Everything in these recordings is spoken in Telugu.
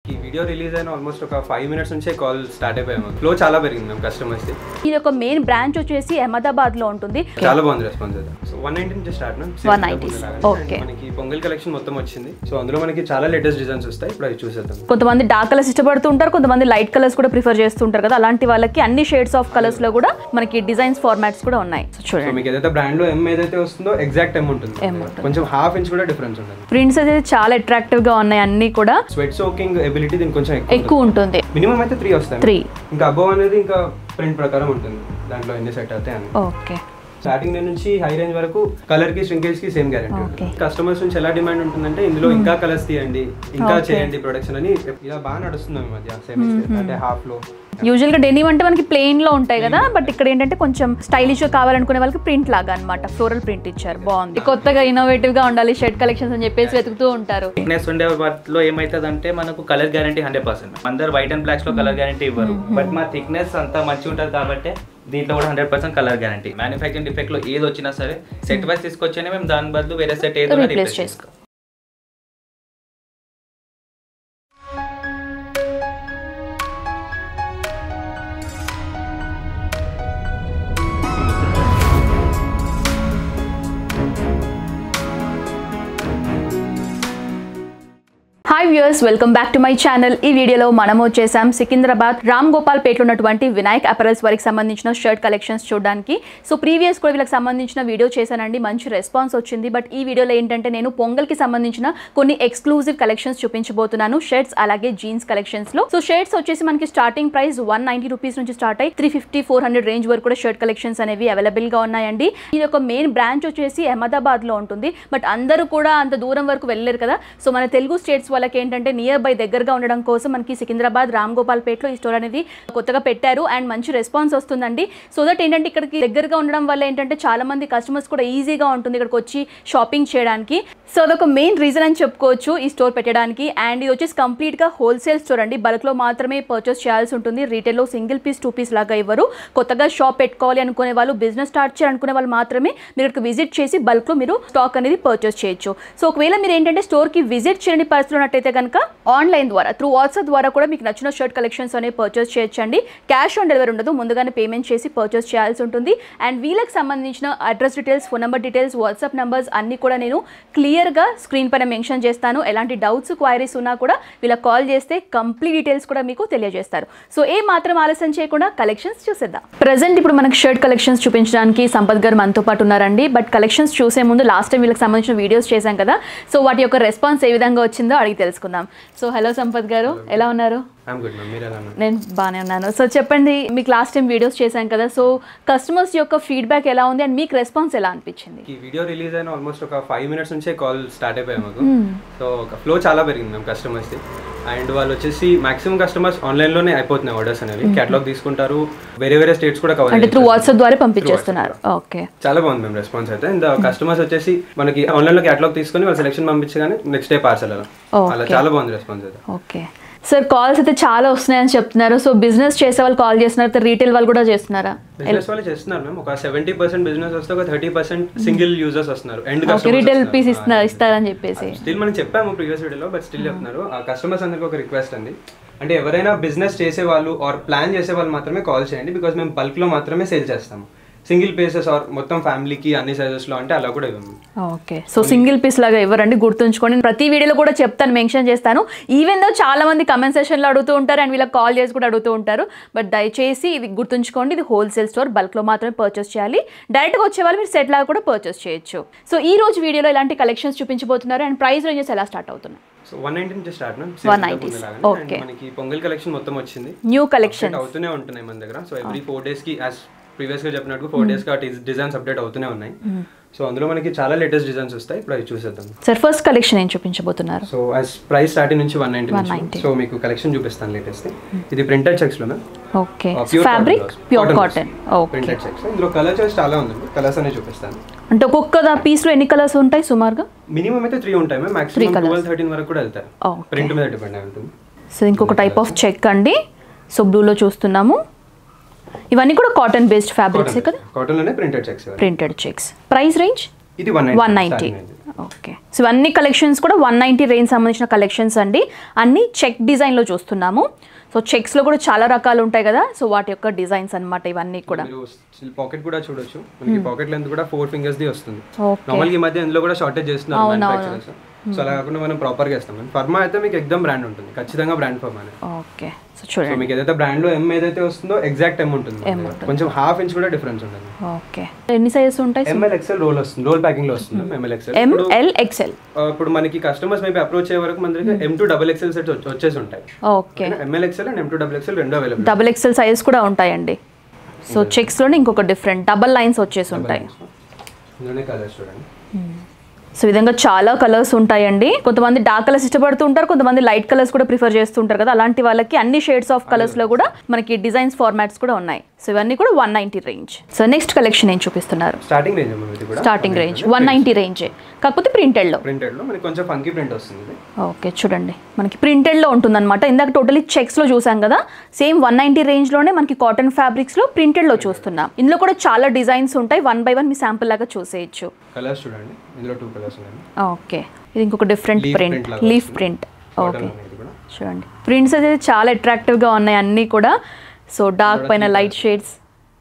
ఈ వీడియో రిలీజ్ అయిన ఆల్మోస్ట్ ఒక ఫైవ్ మినిట్స్ నుంచే కాల్ స్టార్ట్ అయిపోయాము ఫ్లో చాలా పెరిగింది మేము కస్టమర్స్ ది ఇది ఒక మెయిన్ బ్రాంచ్ వచ్చేసి అహ్మదాబాద్ లో ఉంటుంది చాలా బాగుంది రెస్పాన్స్ అయితే సో వన్ నైన్టీ నుంచి స్టార్ట్ 190, okay. మనకి పొంగల్ కలెక్షన్ మొత్తం వచ్చింది సో అందులో మనకి చాలా లేటెస్ట్ డిజైన్స్ వస్తాయి ఇప్పుడు అవి చూసేద్దాం కొంతమంది డార్క్ కలర్స్ ఇష్టపడుతూ ఉంటారు కొంతమంది లైట్ కలర్స్ కూడా ప్రిఫర్ చేస్తుంటారు కదా అలాంటి వాళ్ళకి అన్ని షేడ్స్ ఆఫ్ కలర్స్ లో కూడా మనకి డిజైన్స్ ఫార్మాట్స్ కూడా ఉన్నాయి సో సో చూడండి మీకు ఏదైతే బ్రాండ్ లో ఎం ఏదైతే వస్తుందో ఎగ్జాక్ట్ ఎం ఉంటుంది M ఉంటుంది. కొంచెం హాఫ్ ఇంచ్ కూడా డిఫరెన్స్ ఉంటుంది ప్రింట్స్ అయితే చాలా అట్రాక్టివ్ గా ఉన్నాయి అన్ని కూడా స్వెట్ సోకింగ్ ఎబిలిటీ దీనికి కొంచెం ఎక్కువ ఎక్కువ ఉంటుంది మినిమం అయితే త్రీ వస్తాయి త్రీ ఇంకా అబోవ్ అనేది ఇంకా ప్రింట్ ప్రకారం ఉంటుంది దాంట్లో ఎన్ని సెట్ అవుతాయి అని ఓకే స్టార్టింగ్ నుంచి హై రేంజ్ వరకు కలర్ కి శ్రింకేజ్ కి సేమ్ గ్యారంటీ Okay. కస్టమర్స్ నుంచి ఎలా డిమాండ్ ఉంటుందంటే ఇందులో ఇంకా కలర్స్ తీయండి ఇంకా Okay. చేయండి ప్రొడక్షన్ అని ఇలా బాగా నడుస్తుంది ఈ మధ్య సేమ్ అంటే హాఫ్ లో యూజువల్ గా డెనిమ్ అంటే మనకి ప్లెయిన్ లో ఉంటాయి కదా బట్ ఇక్కడ ఏంటంటే కొంచెం స్టైలిష్ గా కావాలనుకునే వాళ్ళకి ప్రింట్ లాగా అన్నమాట ఫ్లోరల్ ప్రింట్ ఇచ్చారు బాగుంది కొత్తగా ఇన్నోవేటివ్ గా ఉండాలి షర్ట్ కలెక్షన్స్ అని చెప్పేసి వెతుకుతూ ఉంటారు థిక్నెస్ ఉండే వాటిలో ఏమవుతుందంటే మనకు కలర్ గ్యారంటీ హండ్రెడ్ పర్సెంట్ అందరు వైట్ అండ్ బ్లాక్స్ లో కలర్ గ్యారంటీ ఇవ్వరు బట్ మా థిక్నెస్ అంతా మంచిగా ఉంటుంది కాబట్టి దీంట్లో కూడా hundred percent colour guarantee manufacturing defect లో ఏది వచ్చినా సరే సెట్ వైస్ తీసుకొచ్చేనే మేము దాని బదులు వేరే సెట్ ఏదో రీప్లేస్ రీప్లేస్ చేసుకో hi viewers welcome back to my channel ఈ వీడియోలో మనం వచ్చేసాం సికింద్రాబాద్ రామ్ గోపాల్ పేటలో ఉన్నటువంటి వినాయక్ అపరల్స్ వారికి సంబంధించిన షర్ట్ కలెక్షన్స్ చూడడానికి సో ప్రీవియస్ కూడా వీళ్ళకి సంబంధించిన వీడియో చేశానండి మంచి రెస్పాన్స్ వచ్చింది బట్ ఈ వీడియోలో ఏంటంటే నేను పొంగల్కి సంబంధించిన కొన్ని ఎక్స్క్లూజివ్ కలెక్షన్స్ చూపించబోతున్నాను షర్ట్స్ అలాగే జీన్స్ కలెక్షన్స్ లో సో షర్ట్స్ వచ్చేసి మనకి starting price one ninety rupees నుంచి స్టార్ట్ అయ్యి three fifty four hundred range వరకు కూడా షర్ట్ కలెక్షన్స్ అనేవి అవైలబుల్ గా ఉన్నాయండి ఇది ఒక మెయిన్ బ్రాంచ్ వచ్చేసి అహ్మదాబాద్ లో ఉంటుంది బట్ అందరూ కూడా అంత దూరం వరకు వెళ్ళలేరు కదా సో మన తెలుగు స్టేట్స్ వాళ్ళకి ఏంటంటే నియర్ బై దగ్గరగా ఉండడం కోసం మనకి సికింద్రాబాద్ రామ్ గోపాల్ పేట్లో ఈ స్టోర్ అనేది కొత్తగా పెట్టారు అండ్ మంచి రెస్పాన్స్ వస్తుందండి సో దట్ ఏంటంటే ఇక్కడికి దగ్గరగా ఉండడం వల్ల ఏంటంటే చాలా మంది కస్టమర్స్ కూడా ఈజీగా ఉంటుంది ఇక్కడికి వచ్చి షాపింగ్ చేయడానికి సో అదొక మెయిన్ రీజన్ అని చెప్పుకోవచ్చు ఈ స్టోర్ పెట్టడానికి అండ్ ఇది వచ్చేసి కంప్లీట్గా హోల్సేల్ స్టోర్ అండి బల్క్లో మాత్రమే పర్చేస్ చేయాల్సి ఉంటుంది రీటైల్లో సింగిల్ పీస్ టూ పీస్ లాగా ఇవ్వరు కొత్తగా షాప్ పెట్టుకోవాలి అనుకునే వాళ్ళు బిజినెస్ స్టార్ట్ చేయాలనుకునే వాళ్ళు మాత్రమే మీరు ఇక్కడికి విజిట్ చేసి బల్క్లో మీరు స్టాక్ అనేది పర్చేస్ చేయొచ్చు సో ఒకవేళ మీరు ఏంటంటే స్టోర్కి విజిట్ చేయని పరిస్థితులు ఉన్నట్టయితే కనుక ఆన్లైన్ ద్వారా త్రూ వాట్సాప్ ద్వారా కూడా మీకు నచ్చిన షర్ట్ కలెక్షన్స్ అనేవి పర్చేస్ చేయొచ్చండి క్యాష్ ఆన్ డెలివరీ ఉండదు ముందుగానే పేమెంట్ చేసి పర్చేస్ చేయాల్సి ఉంటుంది అండ్ వీళ్ళకి సంబంధించిన address details phone number details WhatsApp numbers అన్ని కూడా నేను క్లియర్గా స్క్రీన్ పైన మెన్షన్ చేస్తాను ఎలాంటి డౌట్స్ క్వైరీస్ ఉన్నా కూడా వీళ్ళకి కాల్ చేస్తే కంప్లీట్ డీటెయిల్స్ కూడా మీకు తెలియజేస్తారు సో ఏ మాత్రం ఆలస్యం చేయకుండా కలెక్షన్స్ చూసేద్దాం ప్రజెంట్ ఇప్పుడు మనకి షర్ట్ కలెక్షన్స్ చూపించడానికి సంపత్ గారు మనతో పాటు ఉన్నారండి బట్ కలెక్షన్స్ చూసే ముందు లాస్ట్ టైం వీళ్ళకి సంబంధించిన వీడియోస్ చేశాం కదా సో వాటి యొక్క రెస్పాన్స్ ఏ విధంగా వచ్చిందో అడిగి తెలుసుకుందాం సో హలో సంపత్ గారు ఎలా ఉన్నారు ఐఎమ్ గుడ్ మ్యామ్ మీరు ఎలా ఉన్నారు? నేను బాగానే ఉన్నాను సో చెప్పండి మీకు లాస్ట్ టైం వీడియోస్ చేశాం కదా సో కస్టమర్స్ యొక్క ఫీడ్బ్యాక్ ఎలా ఉంది అండ్ మీకు రెస్పాన్స్ ఎలా అనిపించింది ఈ వీడియో రిలీజ్ అయిన ఆల్మోస్ట్ ఒక ఫైవ్ మినిట్స్ నుంచే కాల్ స్టార్ట్ అయిపోయాయి మాకు సో ఒక ఫ్లో చాలా పెరిగింది మేము కస్టమర్స్ అండ్ వాళ్ళు వచ్చేసి మాక్సిమం కస్టమర్స్ ఆన్లైన్ లోనే అయిపోతున్నాయి ఆర్డర్స్ అనేవి కేటలాగ్ తీసుకుంటారు వేరే వేరే స్టేట్స్ కూడా కవర్ అంటే త్రూ వాట్సాప్ ద్వారా పంపించేస్తున్నారు ఓకే చాలా బాగుంది మేము రెస్పాన్స్ అయితే అండ్ కస్టమర్స్ వచ్చేసి మనకి ఆన్లైన్ లో కేటలాగ్ తీసుకొని వాళ్ళు సెలెక్షన్ పంపించగానే నెక్స్ట్ డే పార్సల్ అలా Okay. అలా చాలా బాగుంది రెస్పాన్స్ అయితే ఓకే సార్ కాల్స్ అయితే చాలా వస్తున్నాయని చెప్తున్నారు సో బిజినెస్ చేసే వాళ్ళు కాల్ చేస్తున్నారు రీటైల్ వాళ్ళు కూడా చేస్తున్నారా బిజినెస్ వాళ్ళు చేస్తున్నారు మేము ఒక సెవెంటీ పర్సెంట్ బిజినెస్ వస్తే ఒక థర్టీ పర్సెంట్ సింగిల్ యూజర్స్ వస్తున్నారు ఎండ్ ఓకే రీటైల్ పీస్ ఇస్తున్నారు ఇస్తారని చెప్పేసి స్టిల్ మనం చెప్పాము ప్రీవియస్ వీడియోలో బట్ స్టిల్ చెప్తున్నారు ఆ కస్టమర్స్ అందరికి ఒక రిక్వెస్ట్ అండి అంటే ఎవరైనా బిజినెస్ చేసే వాళ్ళు ఆర్ ప్లాన్ చేసే వాళ్ళు మాత్రమే కాల్ చేయండి బికాస్ మేము బల్క్ లో మాత్రమే సేల్ చేస్తాము సింగిల్ పీసెస్ ఆర్ మొత్తం ఫ్యామిలీకి అన్ని సైజెస్ లో అంటే అలా కూడా ఇవ్వము ఓకే సో సింగిల్ పీస్ లాగా ఇవ్వరండి గుర్తుంచుకోండి నేను ప్రతి వీడియోలో కూడా చెప్తాను మెన్షన్ చేస్తాను ఈవెన్ దో చాలా మంది కమెంట్ సెషన్లో అడుగుతూ ఉంటారు అండ్ వీళ్ళకి కాల్ చేసి కూడా అడుగుతూ ఉంటారు బట్ దయచేసి ఇది గుర్తుంచుకోండి ఇది హోల్సేల్ స్టోర్ బల్క్లో మాత్రమే పర్చేస్ చేయాలి డైరెక్ట్గా వచ్చే వాళ్ళు మీరు సెట్ లాగా కూడా పర్చేస్ చేయొచ్చు సో ఈ రోజు వీడియోలో ఇలాంటి కలెక్షన్స్ చూపించబోతున్నారు అండ్ ప్రైస్ రేంజెస్ ఎలా స్టార్ట్ అవుతున్నాయి సో వన్ నైన్టీ నుంచి స్టార్ట్ 190s, okay. మనకి పొంగల్ కలెక్షన్ మొత్తం వచ్చింది న్యూ కలెక్షన్ Update అవుతూనే ఉంటున్నాయి మన దగ్గర సో ఎవ్రీ ఫోర్ డేస్ కి యాజ్ ప్రీవియస్ గా చెప్పినట్టు ఫోర్ డేస్ కి డిజైన్స్ అప్డేట్ అవుతూనే ఉన్నాయి సో అందులో మనకి చాలా లేటెస్ట్ డిజైన్స్ వస్తాయి ఇప్పుడు అవి చూసేద్దాం సార్ ఫస్ట్ కలెక్షన్ ఏం చూపించబోతున్నారు సో యాజ్ ప్రైస్ స్టార్టింగ్ నుంచి వన్ నైన్టీ 190. సో మీకు కలెక్షన్ చూపిస్తాను లేటెస్ట్ ఇది ప్రింటెడ్ చెక్స్ లో okay fabric pure cotton okay printed checks ఇందులో కలర్ చాయిస్ చాలా ఉంది కలర్స్ అనే చూపిస్తాను అంటే ఒక్కొక్క పీస్లో ఎన్ని కలర్స్ ఉంటాయి సుమారుగా మినిమం అయితే త్రీ ఉంటాయి మ్యామ్ మాక్సిమం ట్వెల్వ్ థర్టీన్ వరకు కూడా వెళ్తాయి ఓకే ప్రింట్ మీద డిపెండ్ అయి ఉంటుంది సో ఇంకొక టైప్ ఆఫ్ చెక్ అండి సో బ్లూలో చూస్తున్నాము ఇవన్నీ కూడా కాటన్ బేస్డ్ ఫ్యాబ్రిక్స్ కదా కాటన్ లోనే printed checks printed checks price range ఇది వన్ 190. ఓకే సో ఇవన్నీ కలెక్షన్స్ కూడా వన్ నైంటీ రేంజ్ సంబంధించిన కలెక్షన్స్ అండి అన్ని చెక్ డిజైన్లో చూస్తున్నాము సో చెక్స్లో కూడా చాలా రకాలు ఉంటాయి కదా సో వాటి యొక్క డిజైన్స్ అన్నమాట ఇవన్నీ కూడా మీరు పాకెట్ కూడా చూడొచ్చు మనకి పాకెట్ లెంత్ కూడా ఫోర్ ఫింగర్స్ ది వస్తుంది ఓకే నార్మల్ ఈ మధ్య ఇందులో కూడా షార్టేజ్ చేస్తున్నారు అవును, మ్యానుఫాక్చరర్స్ సో అలా కాకుండా మనం ప్రాపర్ గా ఇస్తాం ఫర్మా అయితే మీకు ఎగ్దమ్ బ్రాండ్ ఉంటుంది ఖచ్చితంగా బ్రాండ్ ఫర్మా అనేది ఓకే సో సో చూడండి మీకు ఏదైతే బ్రాండ్ లో ఎం ఏదైతే వస్తుందో ఎగ్జాక్ట్ ఎం ఉంటుంది మన దగ్గర. కొంచెం హాఫ్ ఇంచ్ కూడా డిఫరెన్స్ ఉంటుంది ఓకే ఎన్ని సైజెస్ ఉంటాయి ఎంఎల్ ఎక్సెల్ రోల్ వస్తుంది రోల్ ప్యాకింగ్ లో వస్తుంది ఎంఎల్ ఎక్సెల్ ఎంఎల్ ఎక్సెల్ ఇప్పుడు మనకి కస్టమర్స్ మేబీ అప్రోచ్ అయ్యే వరకు మన దగ్గర M to double XL set వచ్చేసి ఉంటాయి okay M L XL and M to double XL రెండు అవైలబుల్ డబుల్ ఎక్సెల్ సైజెస్ కూడా ఉంటాయండి సో చెక్స్లోనే ఇంకొక డిఫరెంట్ డబల్ లైన్స్ వచ్చేసి ఉంటాయి ఇందులోనే కలర్స్ చూడండి సో ఈ విధంగా చాలా కలర్స్ ఉంటాయండి కొంతమంది డార్క్ కలర్స్ ఇష్టపడుతూ ఉంటారు కొంతమంది లైట్ కలర్స్ కూడా ప్రిఫర్ చేస్తుంటారు కదా అలాంటి వాళ్ళకి అన్ని షేడ్స్ ఆఫ్ కలర్స్ లో కూడా మనకి డిజైన్స్ ఫార్మాట్స్ కూడా ఉన్నాయి సో ఇవన్నీ కూడా one ninety range so next collection ఏం చూపిస్తున్నారు స్టార్టింగ్ రేంజ్ అమ్మ ఇది కూడా starting range one ninety range కాకపోతే ప్రింటెడ్ లో ప్రింటెడ్ లో మనకి కొంచెం ఫంకీ ప్రింట్ వస్తుంది ఇది ఓకే చూడండి మనకి ప్రింటెడ్లో ఉంటుందన్నమాట ఇందాక టోటలీ చెక్స్లో చూసాం కదా సేమ్ వన్ నైంటీ రేంజ్లోనే మనకి కాటన్ ఫ్యాబ్రిక్స్లో ప్రింటెడ్లో చూస్తున్నాం ఇందులో కూడా చాలా డిజైన్స్ ఉంటాయి వన్ బై వన్ మీ శాంపుల్ లాగా చూసేయచ్చు కలర్స్ చూడండి ఇందులో టూ కలర్స్ ఉన్నాయి ఓకే ఇది ఇంకొక డిఫరెంట్ Leaf ప్రింట్ print లాగా లీఫ్ వస్తుంది. ప్రింట్ Cotton ఓకే అనేది కూడా చూడండి ప్రింట్స్ అయితే చాలా అట్రాక్టివ్గా ఉన్నాయి అన్నీ కూడా సో డార్క్ పైన లైట్ షేడ్స్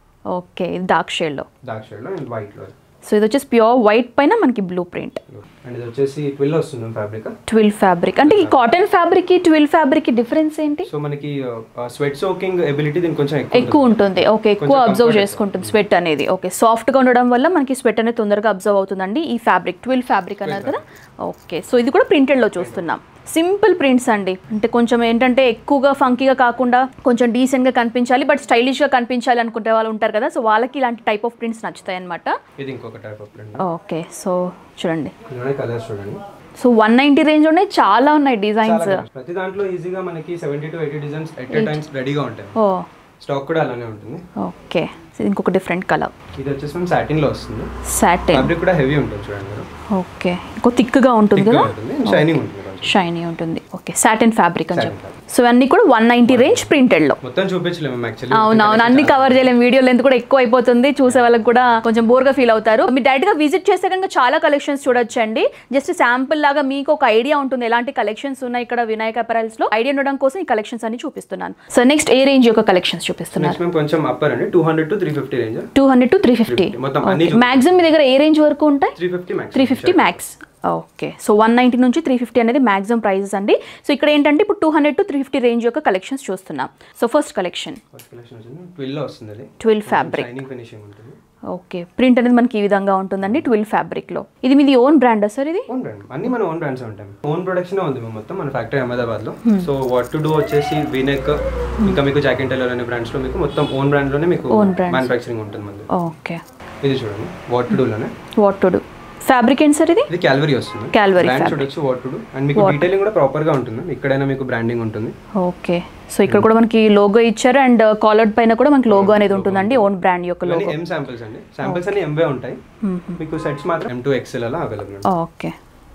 ఓకే ఇది డార్క్ షేడ్లో డార్క్ షేడ్ లో అండ్ వైట్ లో సో ఇది వచ్చేసి ప్యూర్ వైట్ పైన మనకి బ్లూ ప్రింట్ అండ్ ఇది వచ్చేసి ట్విల్ వస్తుంది ఫ్యాబ్రిక్ ట్విల్ ఫ్యాబ్రిక్ అంటే ఈ కాటన్ ఫ్యాబ్రిక్కి ట్విల్ ఫ్యాబ్రిక్కి డిఫరెన్స్ ఏంటి సో మనకి స్వెట్ సోకింగ్ ఎబిలిటీ దీనికి కొంచెం ఎక్కువ ఎక్కువ ఉంటుంది ఓకే ఎక్కువ కొంచెం అబ్జర్వ్ comfort చేసుకుంటుంది స్వెట్ అనేది ఓకే సాఫ్ట్గా ఉండడం వల్ల మనకి స్వెట్ అనేది తొందరగా అబ్జర్వ్ అవుతుందండి ఈ ఫ్యాబ్రిక్ ట్విల్ ఫ్యాబ్రిక్ అన్నారు కదా ఓకే సో ఇది కూడా ప్రింటెడ్లో చూస్తున్నాం సింపుల్ ప్రింట్స్ అండి అంటే కొంచెం ఏంటంటే ఎక్కువగా ఫంకీగా కాకుండా కొంచెం డీసెంట్గా కనిపించాలి బట్ స్టైలిష్గా కనిపించాలి అనుకుంటే వాళ్ళు ఉంటారు కదా సో వాళ్ళకి ఇలాంటి టైప్ ఆఫ్ ప్రింట్స్ నచ్చుతాయి అనమాట ఇది ఇంకొక type of print okay so చూడండి ఇందులోనే కలర్స్ చూడండి సో వన్ నైంటీ రేంజ్ ఉన్నాయి చాలా ఉన్నాయి డిజైన్స్ చాలా colours. ప్రతి దాంట్లో ఈజీగా మనకి seventy to eighty designs at a times రెడీగా ఉంటాయి ఓ స్టాక్ కూడా అలానే ఉంటుంది ఓకే ఇది ఇంకొక డిఫరెంట్ కలర్ ఇది వచ్చేసి మనం సాటిన్ లో వస్తుంది సాటిన్ ఫ్యాబ్రిక్ కూడా హెవీ ఉంటుంది చూడండి మీరు ఓకే ఇంకో థిక్గా ఉంటుంది Thick గా కదా ఉంటుంది షైనింగ్ ఉంటుంది కొంచెం షైనీ ఉంటుంది ఓకే సాటిన్ ఫ్యాబ్రిక్ అని Satin చెప్పి సో అన్నీ కూడా వన్ నైంటీ రేంజ్ ప్రింటెడ్లో మొత్తం చూపించలేము యాక్చువల్లీ అవునవును అన్ని కవర్ చేయలేము వీడియో లెంత్ కూడా ఎక్కువ అయిపోతుంది చూసే వాళ్ళకి కూడా కొంచెం బోర్గా ఫీల్ అవుతారు మీరు డైరెక్ట్ గా విజిట్ చేస్తే కనుక చాలా కలెక్షన్స్ చూడొచ్చండి జస్ట్ శాంపుల్ లాగా మీకు ఒక ఐడియా ఉంటుంది ఎలాంటి కలెక్షన్స్ ఉన్నాయి ఇక్కడ వినాయక అపరల్స్ లో ఐడియా ఉండడం కోసం ఈ కలెక్షన్స్ అన్ని చూపిస్తున్నాను సో నెక్స్ట్ ఏ రేంజ్ యొక్క కలెక్షన్స్ చూపిస్తున్నారు నెక్స్ట్ మేము కొంచెం అప్పర్ అండి two hundred to three fifty range two hundred to three fifty మొత్తం అన్ని మాక్సిమం మీ దగ్గర ఏ రేంజ్ వరకు ఉంటాయి three fifty max three fifty max okay so one ninety నుంచి త్రీ ఫిఫ్టీ అనేది మ్యాక్సిమం ప్రైజెస్ అండి సో ఇక్కడ ఏంటంటే ఇప్పుడు two hundred to three fifty range యొక్క కలెక్షన్స్ చూస్తున్నాం so first collection first collection వచ్చింది ట్విల్ లో వస్తుంది అది ట్విల్ ఫ్యాబ్రిక్ షైనింగ్ ఫినిషింగ్ ఉంటుంది ఓకే ప్రింట్ అనేది మనకి ఈ విధంగా ఉంటుందండి ట్విల్ ఫ్యాబ్రిక్లో ఇది మీది ఓన్ బ్రాండా సార్ ఇది ఓన్ బ్రాండ్ అన్ని మన ఓన్ బ్రాండ్స్ ఉంటాయి ఓన్ ప్రొడక్షన్ ఉంది మేము మొత్తం మన ఫ్యాక్టరీ అహ్మదాబాద్ లో సో వాట్ టు డూ వచ్చేసి వీనెక్ ఇంకా మీకు జాక్ అండ్ టైలర్ అనే బ్రాండ్స్ లో మీకు మొత్తం ఓన్ బ్రాండ్ లోనే మీకు Own brands. మ్యానుఫాక్చరింగ్ ఉంటుంది మంది ఓకే ఇది చూడండి వాట్ టు డూ లోనే వాట్ టు డూ ఫ్యాబ్రిక్ ఏంటి సార్ ఇది ఇది క్యాలవరీ వస్తుంది Calvary బ్రాండ్ fabric. చూడొచ్చు వాట్ టు డూ అండ్ మీకు డీటెయిలింగ్ కూడా ప్రాపర్ గా ఉంటుంది ఇక్కడైనా మీకు బ్రాండింగ్ ఉంటుంది ఓకే సో ఇక్కడ కూడా మనకి లోగో ఇచ్చారు అండ్ కాలర్ పైన కూడా మనకి లోగో అనేది ఉంటుందండి ఓన్ బ్రాండ్ యొక్క ఇవన్నీ లోగో ఎం శాంపిల్స్ అండి శాంపిల్స్ అన్ని ఎంవే ఉంటాయి మీకు సెట్స్ మాత్రం ఎం టూ ఎక్స్ఎల్ అలా available okay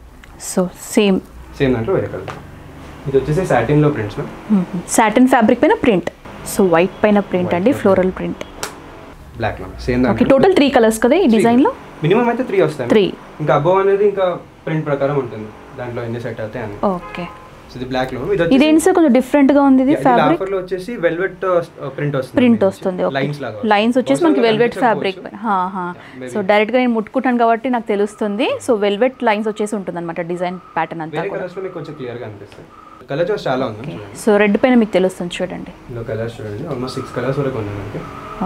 so same same దాంట్లో వేరే కలర్ ఇది వచ్చేసి సాటిన్ లో ప్రింట్స్ సాటిన్ ఫ్యాబ్రిక్ పైన ప్రింట్ సో వైట్ పైన ప్రింట్ అండి ఫ్లోరల్ ప్రింట్ బ్లాక్ లో సేమ్ ఓకే దాంట్లో టోటల్ త్రీ కలర్స్ కదా ఈ డిజైన్లో మినిమం అయితే త్రీ వస్తాయి త్రీ ఇంకా అబోవ్ అనేది ఇంకా ప్రింట్ ప్రకారం ఉంటుంది దాంట్లో ఎన్ని సెట్ అవుతాయి అని ఓకే సో ఇది బ్లాక్ లో ఇది వచ్చేసి ఇదేంటి సార్ కొంచెం డిఫరెంట్గా ఉంది ఇది ఫ్యాబ్రిక్ ఆఫర్ లో వచ్చేసి వెల్వెట్ ప్రింట్ వస్తుంది ప్రింట్ వస్తుంది లైన్స్ లాగా లైన్స్ వచ్చేసి మనకి వెల్వెట్ ఫ్యాబ్రిక్ సో డైరెక్ట్గా నేను ముట్టుకుంటాను కాబట్టి నాకు తెలుస్తుంది సో వెల్వెట్ లైన్స్ వచ్చేసి ఉంటుంది అనమాట డిజైన్ ప్యాటర్న్ అంతా వేరే కూడా కలర్స్ లో మీకు కొంచెం క్లియర్ గా అనిపిస్తుంది కలర్ చార్ట్ చాలా ఉంది చూడండి సో రెడ్ పైన మీకు తెలుస్తుంది చూడండి ఇందులో కలర్స్ చూడండి ఆల్మోస్ట్ సిక్స్ కలర్స్ వరకు ఉన్నాయి మనకి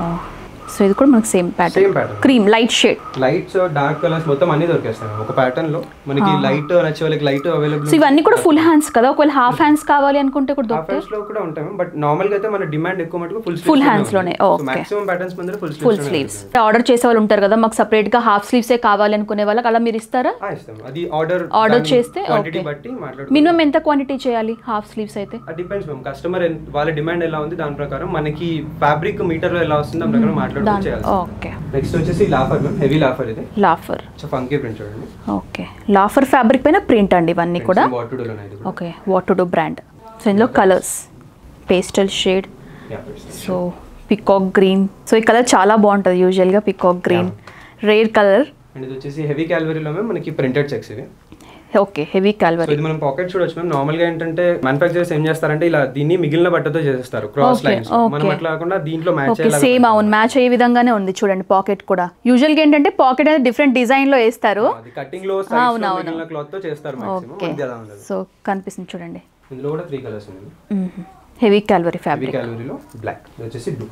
సో ఇది కూడా మనకి same pattern same pattern cream light shade lights dark colours మొత్తం అన్ని దొరికేస్తాయి ఒక ప్యాటర్న్ లో మనకి లైట్ నచ్చే వాళ్ళకి లైట్ అవైలబుల్ సో ఇవన్నీ కూడా ఫుల్ హ్యాండ్స్ కదా ఒకవేళ హాఫ్ హ్యాండ్స్ కావాలి అనుకుంటే కూడా హాఫ్ హ్యాండ్స్ లో కూడా ఉంటాయి బట్ నార్మల్ గా అయితే మన డిమాండ్ ఎక్కువ మటుకు ఫుల్ Full hands లోనే, okay. మాక్సిమం ప్యాటర్న్స్ ముందర ఫుల్ ఫుల్ స్లీవ్స్ ఆర్డర్ చేసే వాళ్ళు ఉంటారు కదా మాకు separate గా హాఫ్ స్లీవ్సే కావాలి అనుకునే వాళ్ళకి అలా మీరు ఇస్తారా ఇస్తాం అది ఆర్డర్ Order చేస్తే, క్వాంటిటీ okay. బట్టి మాట్లాడుకుంటాం మినిమం ఎంత క్వాంటిటీ చేయాలి హాఫ్ స్లీవ్స్ అయితే అది డిపెండ్స్ మ్యామ్ కస్టమర్ వాళ్ళ డిమాండ్ ఎలా ఉంది దాని ప్రకారం మనకి ఫ్యాబ్రిక్ మీటర్ లో ఎలా వస్తుంది దాని ప్రకారం మాట్లాడుతూ దాని చేయాలి ఓకే నెక్స్ట్ వచ్చేసి లాఫర్ మ్యామ్ హెవీ లాఫర్ ఇది లాఫర్ ఫంకీ ప్రింట్ చూడండి ఓకే లాఫర్ ఫ్యాబ్రిక్ పైన ప్రింట్ అండి ఇవన్నీ కూడా వాటర్ ఇది కూడా okay what to do brand so ఇందులో colours pastel shade Yeah. So peacock green so ఈ కలర్ చాలా బాగుంటుంది యూజువల్గా peacock green rare colour and ఇది వచ్చేసి హెవీ క్యాలరీలో మ్యామ్ మనకి ప్రింటెడ్ చెక్స్ ఇవి ఓకే హెవీ సో క్యాల్వరీ ఇది మనం పాకెట్ చూడొచ్చు మ్యామ్ నార్మల్ గా ఏంటంటే మ్యానుఫాక్చరర్స్ ఏం చేస్తారంటే ఇలా దీన్ని మిగిలిన బట్టతో చేసేస్తారు క్రాస్ Okay, లైన్స్ మనం okay. అట్లా కాకుండా దీంట్లో మ్యాచ్ ఓకే సేమ్ అవును మ్యాచ్ అయ్యే విధంగానే ఉంది చూడండి పాకెట్ కూడా యూజువల్గా ఏంటంటే పాకెట్ అనేది డిఫరెంట్ డిజైన్ లో వేస్తారు అది కటింగ్ లో అవును, sides లో అవును. మిగిలిన క్లాత్ తో చేస్తారు మాక్సిమం ఓకే ఇది అలా ఉండదు సో కనిపిస్తుంది చూడండి ఇందులో కూడా త్రీ కలర్స్ ఉంది హెవీ క్యాల్వరీ హెవీ ఫ్యాబ్రిక్ క్యాలరీలో బ్లాక్ ఇది వచ్చేసి బ్లూ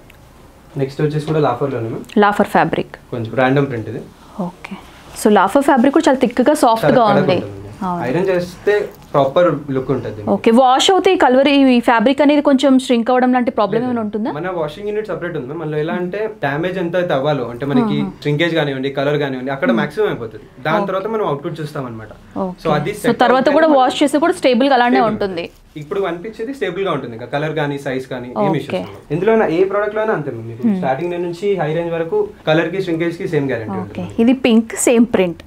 నెక్స్ట్ వచ్చేసి కూడా లాఫర్లోనే మ్యామ్ లాఫర్ ఫ్యాబ్రిక్ కొంచెం ర్యాండమ్ ప్రింట్ ఇది ఓకే సో లాఫర్ ఫ్యాబ్రిక్ కూడా చాలా థిక్గా సాఫ్ట్గా ఉంది అవును ఐరన్ చేస్తే ప్రాపర్ లుక్ ఉంటుంది ఓకే వాష్ అవుతే ఈ కల్వరీ ఈ ఫ్యాబ్రిక్ అనేది కొంచెం స్ట్రింక్ అవ్వడం లాంటి ప్రాబ్లమ్ ఏమైనా ఉంటుందా మన వాషింగ్ యూనిట్ సపరేట్ ఉంది మనలో ఎలా అంటే డ్యామేజ్ ఎంత అయితే అవ్వాలో అంటే మనకి శ్రింకేజ్ కానివ్వండి కలర్ కానివ్వండి అక్కడ మాక్సిమం అయిపోతుంది దాని తర్వాత మనం అవుట్పుట్ చూస్తాం అనమాట సో అది సో తర్వాత కూడా వాష్ చేస్తే కూడా స్టేబుల్ గా అలానే ఉంటుంది ఇప్పుడు అనిపించేది స్టేబుల్ గా ఉంటుంది ఇంకా కలర్ కానీ సైజ్ కానీ ఏం Okay. ఇష్యూస్ ఇందులో ఏ ప్రోడక్ట్ లో అయినా అంతే మీకు స్టార్టింగ్ నుంచి హై రేంజ్ వరకు కలర్ కి శ్రింకేజ్ కి సేమ్ గ్యారంటీ ఓకే ఉంటుంది ఇది పింక్ సేమ్ ప్రింట్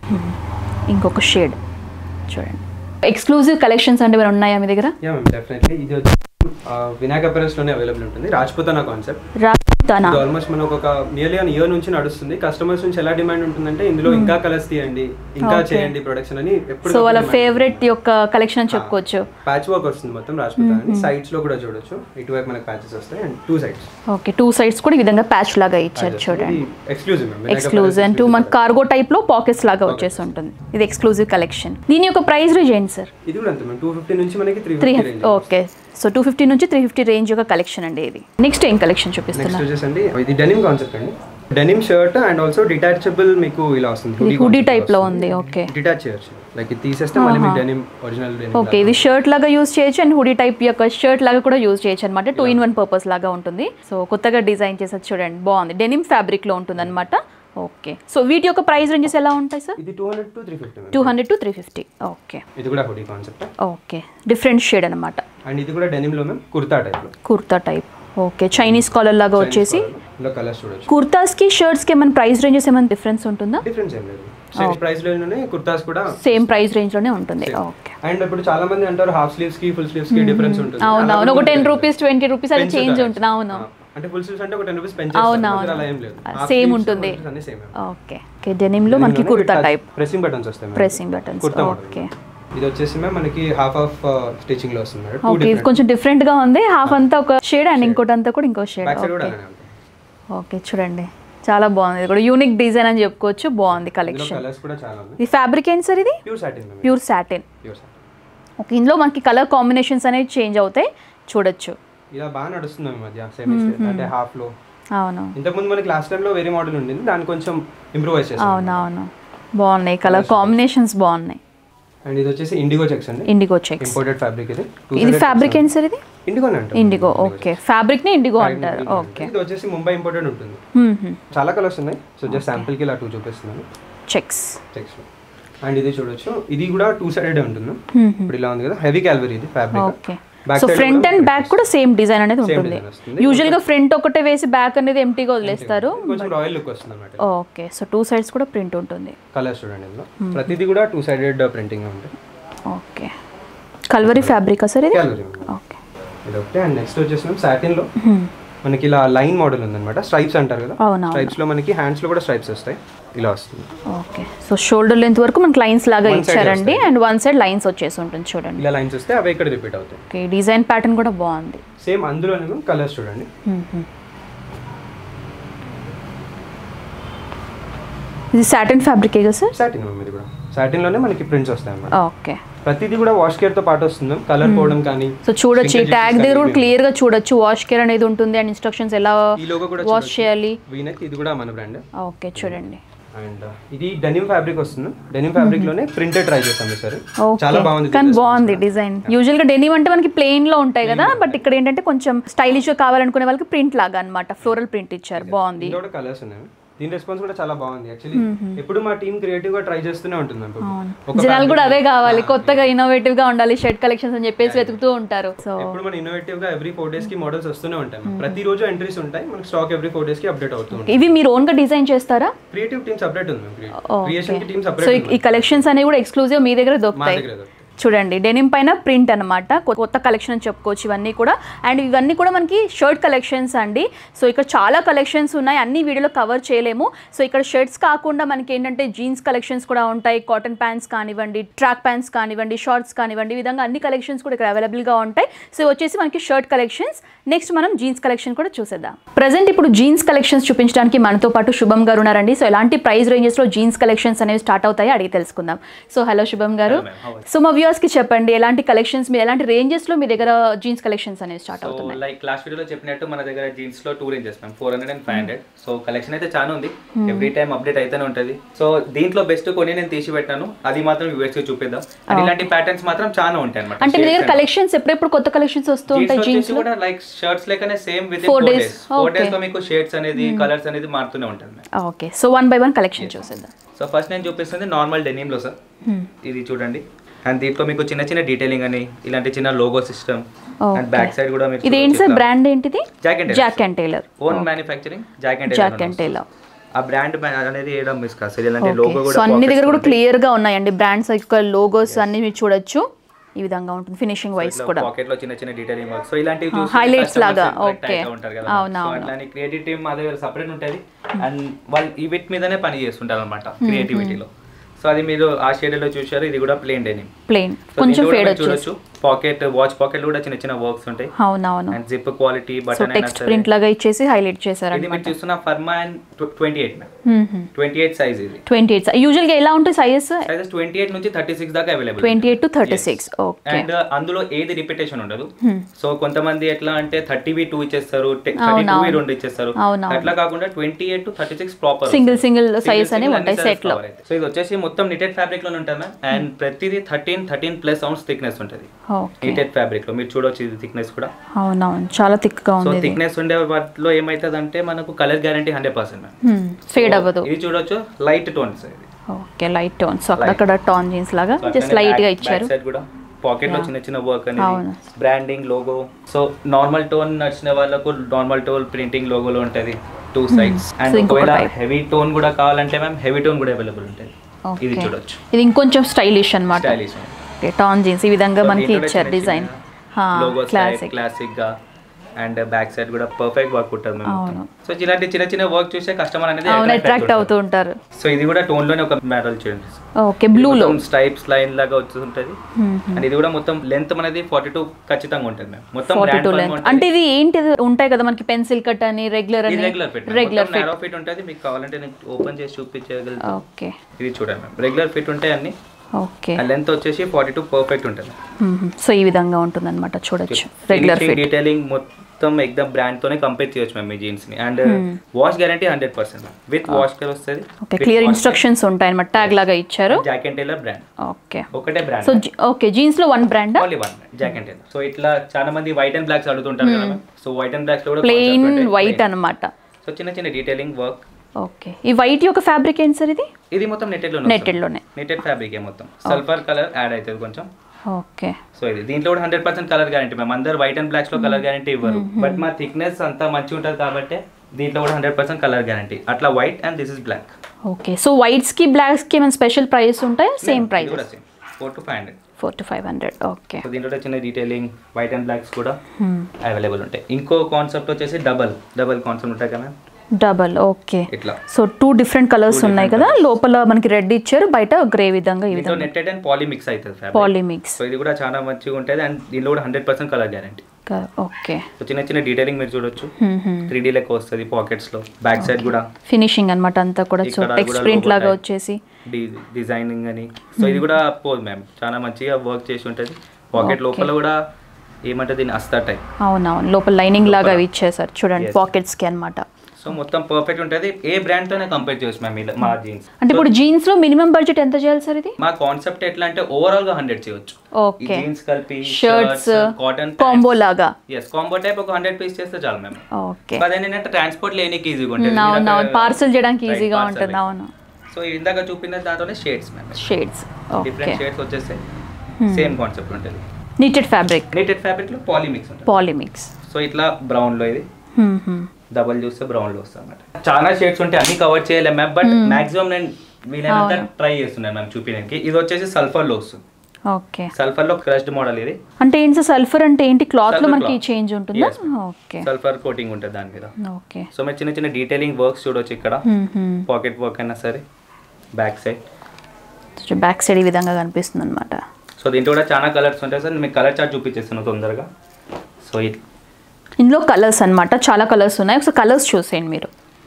ఇంకొక షేడ్ చూడండి ఎక్స్క్లూజివ్ కలెక్షన్స్ అంటే ఏమైనా ఉన్నాయా మీ దగ్గర యా మ్యామ్ డెఫినెట్లీ ఇది వచ్చి ఆ, వినాయక అపెరల్స్ లోనే అవైలబుల్ ఉంటుంది రాజ్పుతానా కాన్సెప్ట్ రాతానా ఇది ఆల్మోస్ట్ మనకు ఒక నియర్లీ వన్ ఇయర్ నుంచి నడుస్తుంది కస్టమర్స్ నుంచి ఎలా డిమాండ్ ఉంటుందంటే ఇందులో ఇంకా కలర్స్ తీయండి ఇంకా Okay. చేయండి ప్రొడక్షన్ అని సో వాళ్ళ ఫేవరెట్ యొక్క కలెక్షన్ అని చెప్పుకోవచ్చు ప్యాచ్ వర్క్ వస్తుంది మొత్తం రాజ్పుతానా సైడ్స్ లో కూడా చూడొచ్చు ఇటువైపు మనకి ప్యాచెస్ వస్తాయి and two sides okay two sides కూడా ఈ విధంగా ప్యాచ్ లాగా ఇచ్చారు చూడండి ఎక్స్క్లూజివ్ ఎక్స్క్లూజివ్ అండ్ టూ మన కార్గో టైప్ లో పాకెట్స్ లాగా వచ్చేసి ఉంటుంది ఇది ఎక్స్క్లూజివ్ కలెక్షన్ దీని యొక్క ప్రైస్ రేంజ్ ఏంటి సార్ ఇది కూడా అంతే టూ ఫిఫ్టీ నుంచి మనకి three three fifty range okay so two fifty నుంచి త్రీ ఫిఫ్టీ రేంజ్ యొక్క కలెక్షన్ అండి ఇది నెక్స్ట్ ఏం కలెక్షన్ నెక్స్ట్ చూపిస్తున్నారు వచ్చేసి అండి ఇది డెనిమ్ కాన్సెప్ట్ అండి denim shirt and also detachable మీకు ఇలా వస్తుంది ఇది హుడీ టైప్ లో ఉంది ఓకే డిటాచ్ చేయొచ్చు లైక్ ఇది తీసేస్తే మళ్ళీ మీకు డెనిమ్ ఒరిజినల్ డెనిమ్ ఓకే ఇది షర్ట్ లాగా యూజ్ చేయొచ్చు అండ్ హుడీ టైప్ యొక్క షర్ట్ లాగా కూడా యూజ్ చేయొచ్చు అనమాట టూ ఇన్ వన్ పర్పస్ లాగా ఉంటుంది సో కొత్తగా డిజైన్ చేసేది చూడండి బాగుంది డెనిమ్ ఫ్యాబ్రిక్ లో ఉంటుంది అనమాట ఓకే సో వీటి యొక్క ప్రైస్ రేంజెస్ ఎలా ఉంటాయి సార్ ఇది two hundred to three fifty two hundred to three fifty okay ఇది కూడా hoodie concept okay different shade అనమాట అండ్ ఇది కూడా డెనిమ్ లో మేము కుర్తా టైప్ లో kurta type okay Chinese collar లాగా వచ్చేసి ఇందులో కలర్స్ చూడొచ్చు కుర్తాస్ కి షర్ట్స్ కి ఏమైనా ప్రైస్ రేంజెస్ ఏమైనా డిఫరెన్స్ ఉంటుందా డిఫరెన్స్ ఏం లేదు సేమ్ ప్రైస్ లోనే కుర్తాస్ కూడా సేమ్ ప్రైస్ రేంజ్ లోనే ఉంటుంది ఓకే అండ్ ఇప్పుడు చాలా మంది అంటారు హాఫ్ స్లీవ్స్ కి ఫుల్ స్లీవ్స్ కి డిఫరెన్స్ ఉంటుంది అవును అలా అవును ఒక కూడా టెన్ ఉంటుంది. రూపీస్ ట్వంటీ రూపీస్ అది చేంజ్ పెంచుతారు. ఉంటుంది అవును ఆ, అంటే ఫుల్ స్లీవ్స్ అంటే ఒక టెన్ రూపీస్ అవును, అవును. అలా ఏం లేదు Same ఉంటుంది. అన్ని సేమ్ ఓకే ఓకే డెనిమ్ లో మనకి కుర్తా టైప్ ప్రెసింగ్ బటన్స్ వస్తాయి madam. Pressing buttons kurta model. Okay ఇది వచ్చేసి మ్యామ్ మనకి హాఫ్ ఆఫ్ స్టిచింగ్ లో వస్తుంది మేడం ఓకే ఇది కొంచెం డిఫరెంట్ గా ఉంది హాఫ్ అంతా ఒక షేడ్ అండ్ ఇంకోటి అంతా కూడా ఇంకో షేడ్ బ్యాక్ సైడ్ కూడా ఓకే అలానే ఉంటుంది ఓకే చూడండి చాలా బాగుంది ఇది కూడా యూనిక్ డిజైన్ అని చెప్పుకోవచ్చు బాగుంది ఇందులో కలెక్షన్ కలర్స్ కూడా చాలా ఉన్నాయి ఇది ఫ్యాబ్రిక్ ఏంటి సార్ ఇది pure satin ma'am pure satin pure satin okay ఇందులో మనకి కలర్ కాంబినేషన్స్ అనేవి చేంజ్ అవుతాయి చూడొచ్చు ఇలా బాగా నడుస్తుంది ఈ మధ్య సేమ్ అంటే హాఫ్ లో అవును ఇంతకుముందు మనకి లాస్ట్ టైం లో వేరే మోడల్ ఉండింది దాన్ని కొంచెం ఇంప్రూవైజ్ చేసాం అవునవును బాగున్నాయి కలర్ కాంబినేషన్స్ బాగున్నాయి అండ్ ఇది వచ్చేసి ఇండిగో చెక్స్ అండి ఇండిగో చెక్స్ ఇంపోర్టెడ్ ఫ్యాబ్రిక్ ఇది ఇది ఫ్యాబ్రిక్ ఏంటి సార్ ఇది ఇండిగోనే అంటారు ఇండిగో ఓకే ఫ్యాబ్రిక్ ని ఇండిగో అంటారు Indigo ఓకే ఇది వచ్చేసి ముంబై ఇంపోర్టెడ్ ఉంటుంది చాలా కలర్స్ ఉన్నాయి సో జస్ట్ శాంపుల్ కి ఇలా టూ చూపిస్తున్నాను చెక్స్ చెక్స్ అండ్ ఇది చూడొచ్చు ఇది కూడా టూ సైడెడ్ ఉంటుంది ఇప్పుడు ఇలా ఉంది కదా హెవీ క్యాలరీ ఇది fabric okay so front and back కూడా సేమ్ డిజైన్ అనేది ఉంటుంది design వస్తుంది. యూజువల్ గా ఫ్రంట్ ఒకటే వేసి బ్యాక్ అనేది ఎంటీగా వదిలేస్తారు కొంచెం రాయల్ లుక్ వస్తుంది అనమాట ఓకే సో టూ సైడ్స్ కూడా ప్రింట్ ఉంటుంది కలర్స్ చూడండి ఇందులో ప్రతిదీ కూడా టూ సైడెడ్ ప్రింటింగ్ ఉంటుంది ఓకే కల్వరీ ఫ్యాబ్రికా సార్ ఇది క్యాలరీ ఓకే ఇది ఒకటి అండ్ నెక్స్ట్ వచ్చేసి మేము సాటిన్ లో మనకి ఇలా లైన్ మోడల్ ఉందన్నమాట స్ట్రైప్స్ అంటారు కదా అవునవును స్ట్రైప్స్ లో మనకి హ్యాండ్స్ లో కూడా స్ట్రైప్స్ వస్తాయి ఇలా వస్తుంది ఓకే సో షోల్డర్ లెంత్ వరకు మనకి లైన్స్ లాగా One side ఇచ్చారండి అండ్ వన్ సైడ్ లైన్స్ వచ్చేసి ఉంటుంది చూడండి ఇలా లైన్స్ వస్తే అవి ఇక్కడ రిపీట్ అవుతాయి ఓకే డిజైన్ ప్యాటర్న్ కూడా బాగుంది సేమ్ అందులోనే మేము కలర్స్ చూడండి ఇది సాటిన్ ఫ్యాబ్రిక్ కదా సార్ సాటిన్ మ్యామ్ ఇది కూడా సాటిన్ లోనే మనకి ప్రింట్స్ వస్తాయి అన్నమాట ఓకే ప్రతిదీ కూడా వాష్ కేర్ తో పాటు వస్తుంది కలర్ పోవడం కానీ సో చూడొచ్చు ఈ Shrinkage ట్యాగ్ కానీ దగ్గర కూడా ఇవి. క్లియర్ గా చూడొచ్చు వాష్ కేర్ అనేది ఉంటుంది అండ్ ఇన్స్ట్రక్షన్స్ ఎలా ఈ లోగో కూడా వాష్ చేయాలి వీనెక్ ఇది కూడా మన బ్రాండ్ ఓకే చూడండి అండ్ ఇది డెనిమ్ ఫ్యాబ్రిక్ వస్తుంది డెనిమ్ ఫ్యాబ్రిక్ లోనే ప్రింటెడ్ ట్రై చేస్తాం సార్ చాలా ఓకే బాగుంది కానీ this బాగుంది response. డిజైన్ యూజువల్ గా డెనిమ్ అంటే మనకి ప్లెయిన్ లో ఉంటాయి కదా బట్ ఇక్కడ ఏంటంటే కొంచెం స్టైలిష్ గా కావాలనుకునే వాళ్ళకి ప్రింట్ లాగా అన్నమాట ఫ్లోరల్ ప్రింట్ ఇచ్చారు బాగుంది ఇందులో కూడా కలర్స్ ఉన్నాయి దీని రెస్పాన్స్ కూడా చాలా బాగుంది యాక్చువల్లీ ఎప్పుడు మా టీం క్రియేటివ్ గా ట్రై చేస్తూనే ఉంటుంది మ్యామ్ ఇప్పుడు. ఒక జనాలు కూడా fabric- అదే కావాలి కొత్తగా ఇన్నోవేటివ్ గా ఉండాలి షర్ట్ కలెక్షన్స్ అని చెప్పేసి వెతుకుతూ ఉంటారు సో ఎప్పుడు మన ఇన్నోవేటివ్ గా ఎవ్రీ ఫోర్ డేస్ కి మోడల్స్ వస్తూనే ఉంటాయి ma'am. ప్రతి రోజు ఎంట్రీస్ ఉంటాయి మనకి స్టాక్ ఎవ్రీ ఫోర్ డేస్ కి అప్డేట్ అవుతూ ఉంటుంది ఇవి మీరు ఓన్ గా డిజైన్ చేస్తారా క్రియేటివ్ టీమ్ సపరేట్ ఉంది మ్యామ్ క్రియేషన్ కి టీమ్ సో సపరేట్ ఈ కలెక్షన్స్ అనేవి కూడా ఎక్స్క్లూజివ్ మీ దగ్గర మా దొరుకుతాయి దగ్గర దొరుకుతాయి. చూడండి డెనిమ్ పైన ప్రింట్ అనమాట కొత్త కలెక్షన్ అని చెప్పుకోవచ్చు ఇవన్నీ కూడా అండ్ ఇవన్నీ కూడా మనకి షర్ట్ కలెక్షన్స్ అండి సో ఇక్కడ చాలా కలెక్షన్స్ ఉన్నాయి అన్ని వీడియోలో కవర్ చేయలేము సో ఇక్కడ షర్ట్స్ కాకుండా మనకి ఏంటంటే జీన్స్ కలెక్షన్స్ కూడా ఉంటాయి కాటన్ ప్యాంట్స్ కానివ్వండి ట్రాక్ ప్యాంట్స్ కానివ్వండి షార్ట్స్ కానివ్వండి ఈ విధంగా అన్ని కలెక్షన్స్ కూడా ఇక్కడ అవైలబుల్గా ఉంటాయి సో వచ్చేసి మనకి షర్ట్ కలెక్షన్స్ నెక్స్ట్ మనం జీన్స్ కలెక్షన్ కూడా చూసేద్దాం ప్రజెంట్ ఇప్పుడు జీన్స్ కలెక్షన్స్ చూపించడానికి మనతో పాటు శుభం గారు ఉన్నారండి సో ఎలాంటి ప్రైస్ రేంజెస్లో జీన్స్ కలెక్షన్స్ అనేవి స్టార్ట్ అవుతాయి అడిగి తెలుసుకుందాం సో హలో శుభం గారు Hello, ma'am. How are you? So మా వ్యూవర్స్కి చెప్పండి ఎలాంటి కలెక్షన్స్ మీరు ఎలాంటి రేంజెస్లో మీ దగ్గర జీన్స్ కలెక్షన్స్ అనేవి స్టార్ట్ సో అవుతున్నాయి లైక్ లాస్ట్ వీడియోలో చెప్పినట్టు మన దగ్గర జీన్స్ లో two ranges ma'am four hundred and five hundred so collection అయితే చాలా ఉంది ఎవ్రీ టైం అప్డేట్ అయితేనే ఉంటుంది సో దీంట్లో బెస్ట్ కొన్ని నేను తీసి పెట్టాను అది మాత్రం వ్యూవర్స్ కి చూపిద్దాం అండ్ ఇలాంటి ప్యాటర్న్స్ మాత్రం చాలా ఉంటాయి అనమాట అంటే మీ దగ్గర కలెక్షన్స్ ఎప్పుడెప్పుడు కొత్త కలెక్షన్స్ వస్తూ ఉంటాయి జీన్స్ జీన్స్ కూడా లైక్ షర్ట్స్ లెక్కనే same with Four four days. Days four Okay. Days లో మీకు షేడ్స్ అనేది కలర్స్ అనేది మారుతూనే ఉంటుంది ma'am okay so one by one collection చూసేద్దాం సో ఫస్ట్ నేను చూపిస్తుంది నార్మల్ డెనిమ్ లో సార్ ఇది చూడండి అండ్ దీంట్లో మీకు చిన్న చిన్న డీటెయిలింగ్ అని ఇలాంటి చిన్న logo system and back side కూడా మీకు ఇది ఏంటి సార్ బ్రాండ్ ఏంటిది Jack and Taylor. Jack and Taylor own manufacturing Jack and Jack and Taylor ఆ బ్రాండ్ అనేది వేయడం మిస్ కాదు సార్ ఇలాంటి లోగో సో కూడా అన్ని దగ్గర కూడా క్లియర్ గా ఉన్నాయండి బ్రాండ్స్ యొక్క లోగోస్ అన్ని మీరు చూడొచ్చు ఈ విధంగా ఉంటుంది ఫినిషింగ్ వైస్ కూడా పాకెట్ లో చిన్న చిన్న డీటెయిలింగ్ వర్క్ సో ఇలాంటివి Ah, చూసి highlights customers లాగా, attract okay. అవుతూ ఉంటారు కదా అవును, సో అవును. అట్లానే క్రియేటివ్ టీమ్ మా దగ్గర సపరేట్ ఉంటుంది అండ్ వాళ్ళు ఈ వీటి మీదనే పని చేస్తుంటారు అనమాట క్రియేటివిటీలో సో అది మీరు ఆ షేడ్ లో చూసారు ఇది కూడా ప్లేన్ డెనిమ్ ప్లెయిన్ కొంచెం ఫేడ్ వచ్చేసి చూడొచ్చు పాకెట్ వాచ్ పాకెట్ కూడా చిన్న చిన్న వర్క్స్ ఉంటాయి అవునవును and zip quality so button text print లాగా ఇచ్చేసి హైలైట్ ఇది చేశారండి మీరు చూస్తున్న ఫర్మా and twenty eight twenty eight size ఇది ట్వంటీ ఎయిట్ యూజువల్ గా ఎలా ఉంటుంది సైజెస్ సైజెస్ ట్వంటీ ఎయిట్ నుంచి థర్టీ సిక్స్ దాకా available twenty eight to thirty six okay and అందులో ఏది రిపిటేషన్ ఉండదు సో కొంతమంది ఎట్లా అంటే థర్టీ బి టూ ఇచ్చేస్తారు థర్టీ టూ అవునవును. రెండు ఇచ్చేస్తారు అవునవును. అట్లా కాకుండా twenty eight to thirty six proper single single size అనేవి ఉంటాయి సెట్ లో సో ఇది వచ్చేసి మొత్తం నిటెడ్ ఫ్యాబ్రిక్ లోనే ఉంటుంది మ్యామ్ అండ్ ప్రతిదీ thirteen thirteen plus ounce thickness ఉంటుంది ఓకే నిటెడ్ ఫ్యాబ్రిక్ లో మీరు చూడొచ్చు ఇది థిక్నెస్ కూడా అవునవును చాలా థిక్ గా సో ఉంది ఇది థిక్నెస్ ఉండే వాటిలో ఏమైతుంది అంటే మనకు colour guarantee hundred percent ma'am fade అవ్వదు ఇది చూడొచ్చు లైట్ టోన్స్ ఇది ఓకే లైట్ టోన్ సో అక్కడక్కడ టాన్ జీన్స్ లాగా జస్ట్ లైట్ గా ఇచ్చారు సైడ్ కూడా పాకెట్ లో చిన్న చిన్న వర్క్ అవును. అనేది branding logo so normal tone నడిచిన వాళ్ళకు నార్మల్ టోన్ ప్రింటింగ్ లోగోలో ఉంటది టూ సైడ్స్ అండ్ ఇంకొక ఒకవేళ type. హెవీ టోన్ కూడా కావాలంటే మ్యామ్ హెవీ టోన్ కూడా అవైలబుల్ ఉంటుంది ఓకే ఇది చూడొచ్చు ఇది ఇంకొంచెం స్టైలిష్ అన్నమాట స్టైలిష్ ఓకే టాన్ జీన్స్ ఈ విధంగా మనకి ఇచ్చారు డిజైన్ లోగో క్లాసిక్ క్లాసిక్ గా అండ్ బ్యాక్ సైడ్ కూడా పర్ఫెక్ట్ వర్క్ ఉంటుంది మేము అవును. సో ఇలాంటి చిన్న చిన్న వర్క్ చూసే కస్టమర్ అనేది అవును attract అట్రాక్ట్ అవుతుంటారు. అవుతూ ఉంటారు సో ఇది కూడా టోన్ లోనే ఒక మెటల్ చూడండి ఓకే బ్లూలో స్ట్రైప్స్ లైన్ లాగా వస్తుంటది అండ్ ఇది కూడా మొత్తం లెంత్ అనేది ఫార్టీ టూ ఖచ్చితంగా ఉంటుంది మ్యామ్ మొత్తం ఫార్టీ brand టూ పరంగా లెంత్ ఉంటుంది. అంటే ఇది ఏంటిది ఉంటాయి కదా మనకి పెన్సిల్ కట్ అని రెగ్యులర్ ఇది అని regular fit regular fit narrow fit ఉంటుంది మీకు కావాలంటే నేను ఓపెన్ చేసి చూపించగలుగుతాను ఓకే ఇది చూడండి మ్యామ్ రెగ్యులర్ ఫిట్ ఉంటాయి అన్ని ఓకే ఆ లెంత్ వచ్చేసి ఫార్టీ టూ పర్ఫెక్ట్ ఉంటుంది సో ఈ విధంగా ఉంటుంది అనమాట చూడొచ్చు రెగ్యులర్ ఫిట్ డీటెయిలింగ్ మొత్తం ఎగ్దమ్ బ్రాండ్ తోనే కంపేర్ చేయొచ్చు మ్యామ్ మీ జీన్స్ ని and wash guarantee hundred percent with wash colour వస్తుంది ఓకే క్లియర్ ఇన్స్ట్రక్షన్స్ ఉంటాయి అనమాట ట్యాగ్ లాగా ఇచ్చారు Jack and Taylor brand okay ఒకటే బ్రాండ్ సో ఓకే జీన్స్ లో one brand only one Jack and Taylor so ఇట్లా చాలా మంది వైట్ అండ్ బ్లాక్స్ అడుగుతుంటారు కదా ma'am so white and blacks లో కూడా ప్లెయిన్ concept ఉంటాయి. వైట్ అనమాట సో చిన్న చిన్న డీటెయిలింగ్ వర్క్ ఓకే ఈ వైట్ యొక్క ఫ్యాబ్రిక్ ఏంటి సార్ ఇది ఇది మొత్తం నెట్టెడ్ లో Netted లోనే. నెట్టెడ్ ఫ్యాబ్రిక్ మొత్తం సల్ఫర్ కలర్ యాడ్ అవుతుంది కొంచెం ఓకే సో ఇది దీంట్లో కూడా హండ్రెడ్ పర్సెంట్ కలర్ గ్యారంటీ మేము అందరు వైట్ అండ్ బ్లాక్స్ లో కలర్ గ్యారంటీ ఇవ్వరు బట్ మా థిక్నెస్ అంతా మంచిగా ఉంటుంది కాబట్టి దీంట్లో కూడా హండ్రెడ్ పర్సెంట్ కలర్ గ్యారంటీ అట్లా white and this is black okay so whites కి బ్లాక్స్ కి ఏమైనా స్పెషల్ ప్రైస్ ఉంటాయా సేమ్ ప్రైస్ కూడా same four to five hundred four to five hundred okay so దీంట్లో చిన్న డీటెయిలింగ్ వైట్ అండ్ బ్లాక్స్ కూడా అవైలబుల్ ఉంటాయి ఇంకో కాన్సెప్ట్ వచ్చేసి డబల్ డబల్ కాన్సెప్ట్ ఉంటాయి కదా డబల్ ఓకే ఇట్లా సో టూ డిఫరెంట్ కలర్స్ ఉన్నాయి కదా లోపల మనకి రెడ్ ఇచ్చారు బయట గ్రే విధంగా ఈ దీంట్లో విధంగా నెట్టెడ్ అండ్ పాలీ మిక్స్ అవుతుంది ఫ్యాబ్రిక్ పాలిమిక్స్ సో ఇది కూడా చాలా మంచిగా ఉంటుంది అండ్ దీనిలో కూడా hundred percent colour guarantee okay so చిన్న చిన్న డీటెయిలింగ్ మీరు చూడొచ్చు త్రీ డీ లెక్క వస్తుంది పాకెట్స్ లో బ్యాక్ సైడ్ కూడా ఫినిషింగ్ అన్నమాట అంతా కూడా సో ఇక్కడ టెక్స్ట్ కూడా ప్రింట్ logo లాగా type. వచ్చేసి డిజైనింగ్ అని సో ఇది కూడా పోదు మ్యామ్ చాలా మంచిగా వర్క్ చేసి ఉంటుంది పాకెట్ లోపల కూడా ఏమంటే దీన్ని అస్తా టైప్ అవునవును లోపల లైనింగ్ లాగా అవి ఇచ్చేసారు చూడండి పాకెట్స్ కి అన్నమాట సో మొత్తం పర్ఫెక్ట్ ఉంటుంది ఏ బ్రాండ్ తోనే కంపేర్ చేయొచ్చు మ్యామ్ ఇలా మా జీన్స్ అంటే ఇప్పుడు జీన్స్ లో మినిమం బడ్జెట్ ఎంత చేయాలి సార్ ఇది మా కాన్సెప్ట్ ఎట్లా అంటే ఓవరాల్ గా హండ్రెడ్ చేయొచ్చు ఓకే జీన్స్ కలిపి షర్ట్స్ కాటన్ కాంబో లాగా ఎస్ కాంబో టైప్ ఒక హండ్రెడ్ పీస్ చేస్తే చాలు మ్యామ్ ఓకే అదే ఏంటంటే ట్రాన్స్పోర్ట్ లేనికి ఈజీగా ఉంటుంది అవునవును పార్సల్ చేయడానికి ఈజీగా ఉంటుంది అవును సో ఇందాక చూపిన దాంట్లోనే shades ma'am shades okay different shades వచ్చేస్తాయి సేమ్ కాన్సెప్ట్ ఉంటుంది నీటెడ్ ఫ్యాబ్రిక్ నీటెడ్ ఫ్యాబ్రిక్ లో పాలిమిక్స్ ఉంటుంది పాలిమిక్స్ సో ఇట్లా బ్రౌన్ లో ఇది డబల్ చూస్తే బ్రౌన్ లో వస్తుంది అన్నమాట చాలా షేడ్స్ ఉంటాయి అన్ని కవర్ చేయలేము మ్యామ్ బట్ మాక్సిమం నేను వీలైనంత ట్రై చేస్తున్నాను మ్యామ్ చూపించడానికి ఇది వచ్చేసి సల్ఫర్ లో వస్తుంది ఓకే సల్ఫర్ లో క్రష్డ్ మోడల్ ఇది అంటే ఏంటి సార్ సల్ఫర్ అంటే ఏంటి క్లాత్ లో Sulfur మనకి cloth. చేంజ్ ఉంటుందా Yes, ma'am. Okay sulphur coating ఉంటుంది దాని మీద ఓకే సో మీరు చిన్న చిన్న డీటెయిలింగ్ వర్క్స్ చూడొచ్చు ఇక్కడ హ్మ్, హ్మ్. పాకెట్ వర్క్ అయినా సరే బ్యాక్ సైడ్ కొంచెం బ్యాక్ సైడ్ ఈ విధంగా కనిపిస్తుంది అనమాట సో దీంట్లో కూడా చాలా కలర్స్ ఉంటాయి సార్ మీకు కలర్ చార్ట్ చూపించేస్తాను తొందరగా సో ఇది ఇందులో కలర్స్ అన్నమాట చాలా కలర్స్ ఉన్నాయి ఒకసారి కలర్స్ చూసేయండి మీరు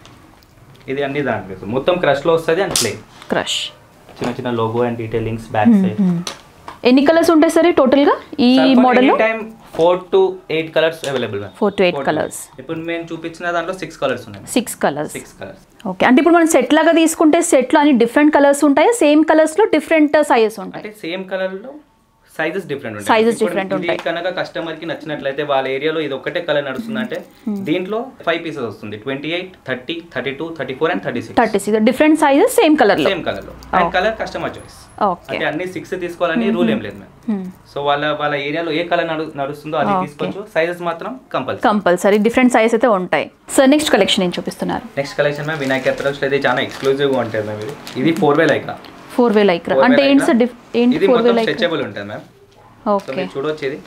ఇది అన్ని దాంట్లో మొత్తం క్రష్లో వస్తుంది అండ్ ప్లే క్రష్ చిన్న చిన్న logo and detailings back side ఎన్ని కలర్స్ ఉంటాయి సార్ టోటల్గా ఈ మోడల్లో time four to eight colours available four to eight colours ఇప్పుడు మేము చూపించిన దాంట్లో సిక్స్ కలర్స్ ఉన్నాయి six colours six colours okay అంటే ఇప్పుడు మనం సెట్ లాగా తీసుకుంటే సెట్లో అన్ని డిఫరెంట్ కలర్స్ ఉంటాయి సేమ్ కలర్స్లో డిఫరెంట్ సైజెస్ ఉంటాయి అంటే సేమ్ కలర్ లో సైజెస్ డిఫరెంట్ ఉంటాయి Sizes ఇప్పుడు different ఇది ఉంటాయి. కనుక కస్టమర్ కి నచ్చినట్లయితే వాళ్ళ ఏరియాలో ఇది ఒకటే కలర్ నడుస్తుందంటే దీంట్లో ఫైవ్ పీసెస్ వస్తుంది twenty eight thirty thirty two thirty four and thirty six thirty six different sizes same కలర్లో సేమ్ కలర్ లో and colour customer choice okay అంటే అన్ని సిక్స్ తీసుకోవాలని రూల్ ఏం లేదు మేము సో వాళ్ళ వాళ్ళ ఏరియాలో ఏ కలర్ నడుస్తుందో అది Okay. తీసుకోవచ్చు సైజెస్ మాత్రం కంపల్సరీ కంపల్సరీ డిఫరెంట్ సైజ్ అయితే ఉంటాయి సార్ నెక్స్ట్ కలెక్షన్ ఏం చూపిస్తున్నారు నెక్స్ట్ కలెక్షన్ మేము వినాయక్ అప్రోచ్ అయితే చాలా ఎక్స్క్లూజివ్ గా ఉంటుంది మ్యామ్ ఇది ఇది four way like four way lycra అంటే ఏంటి సార్ డిఫ్ ఏంటి ఇది ఫోర్ వే మొత్తం లైక్ స్ట్రెచబుల్ ఉంటుంది మ్యామ్ సో ఓకే మీరు చూడొచ్చు ఇది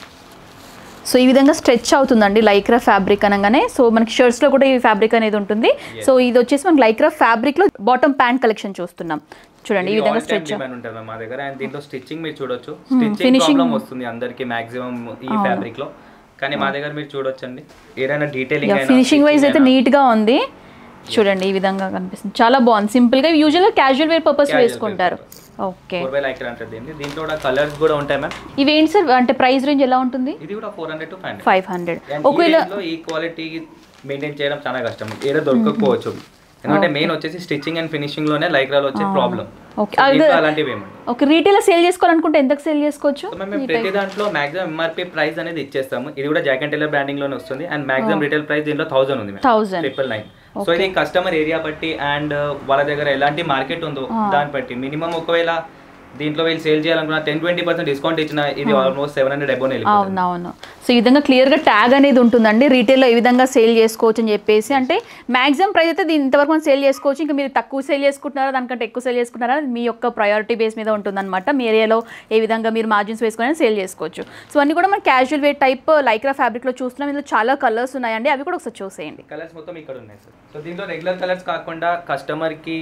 సో ఈ విధంగా స్ట్రెచ్ అవుతుందండి లైక్రా ఫ్యాబ్రిక్ అనగానే సో మనకి షర్ట్స్ లో కూడా ఈ ఫ్యాబ్రిక్ అనేది ఉంటుంది సో ఇది వచ్చేసి మనకి లైక్రా ఫ్యాబ్రిక్ లో బాటమ్ ప్యాంట్ కలెక్షన్ చూస్తున్నాం చూడండి ఈ ఇది విధంగా all time స్ట్రెచ్ demand ఉంటుంది మ్యామ్ మా దగ్గర అండ్ దీంట్లో స్టిచ్చింగ్ మీరు చూడొచ్చు స్టిచ్చింగ్ finishing- ప్రాబ్లం వస్తుంది అందరికి మాక్సిమం ఈ ఫ్యాబ్రిక్ లో కానీ మా దగ్గర మీరు చూడొచ్చండి ఏదైనా డీటెయిలింగ్ ఫినిషింగ్ వైజ్ అయితే నీట్ గా ఉంది చూడండి ఈ విధంగా కనిపిస్తుంది చాలా బాగుంది సింపుల్ గా యూజువల్ గా casual wear purpose Casual wear వేసుకుంటారు ఓకే ఫోర్ బై లైక్ అంటుంది దీన్ని దీంట్లో కూడా కలర్స్ కూడా ఉంటాయి మ్యామ్ ఇవి ఏంటి సార్ అంటే ప్రైస్ రేంజ్ ఎలా ఉంటుంది ఇది కూడా four hundred to five five hundred hundred ఒకవేళ ఈ క్వాలిటీ మెయింటైన్ చేయడం చాలా కష్టం ఏదో దొరకకపోవచ్చు ఎందుకంటే మెయిన్ వచ్చేసి స్టిచ్చింగ్ అండ్ ఫినిషింగ్ లోనే లైక్రాలో వచ్చే ప్రాబ్లం Okay. అది- అలాంటివి ఏమండి ఒక రీటైల్ సేల్ చేసుకోవాలనుకుంటే ఎంతకు సేల్ చేసుకోవచ్చు సో మేము ప్రతి దాంట్లో మాక్సిమం ఎంఆర్పి ప్రైస్ అనేది ఇచ్చేస్తాము ఇది కూడా జాక్ అండ్ టైలర్ బ్రాండింగ్ లోనే వస్తుంది అండ్ మాక్సిమం రిటైల్ ప్రైస్ దీంట్లో థౌసండ్ ఉంది థౌజండ్ ట్రిపుల్ నైన్ సో ఇది కస్టమర్ ఏరియా బట్టి అండ్ వాళ్ళ దగ్గర ఎలాంటి మార్కెట్ ఉందో దాన్ని బట్టి మినిమం ఒకవేళ దీంట్లో వీళ్ళు సేల్ చేయాలనుకున్న టెన్ ట్వంటీ పర్సెంట్ డిస్కౌంట్ ఇచ్చిన ఇది ఆల్మోస్ట్ సెవెన్ హండ్రెడ్ అబోన్ అవునవును సో ఈ విధంగా క్లియర్గా ట్యాగ్ అనేది ఉంటుందండి రీటైల్లో ఏ విధంగా సేల్ చేసుకోవచ్చు అని చెప్పేసి అంటే మాక్సిమం ప్రైస్ అయితే దీని ఇంతవరకు మనం సేల్ చేసుకోవచ్చు ఇంకా మీరు తక్కువ సేల్ చేసుకుంటున్నారా దానికంటే ఎక్కువ సేల్ చేసుకుంటున్నారా అది మీ యొక్క ప్రయారిటీ బేస్ మీద ఉంటుందన్నమాట మీ ఏరియాలో ఏ విధంగా మీరు మార్జిన్స్ వేసుకొని సేల్ చేసుకోవచ్చు సో అన్ని కూడా మనం క్యాజువల్ వేర్ టైప్ లైక్రా ఫ్యాబ్రిక్లో చూస్తున్నాం ఇందులో చాలా కలర్స్ ఉన్నాయండి అవి కూడా ఒకసారి చూసేయండి కలర్స్ మొత్తం ఇక్కడ ఉన్నాయి సార్ సో దీంట్లో రెగ్యులర్ కలర్స్ కాకుండా కస్టమర్ కి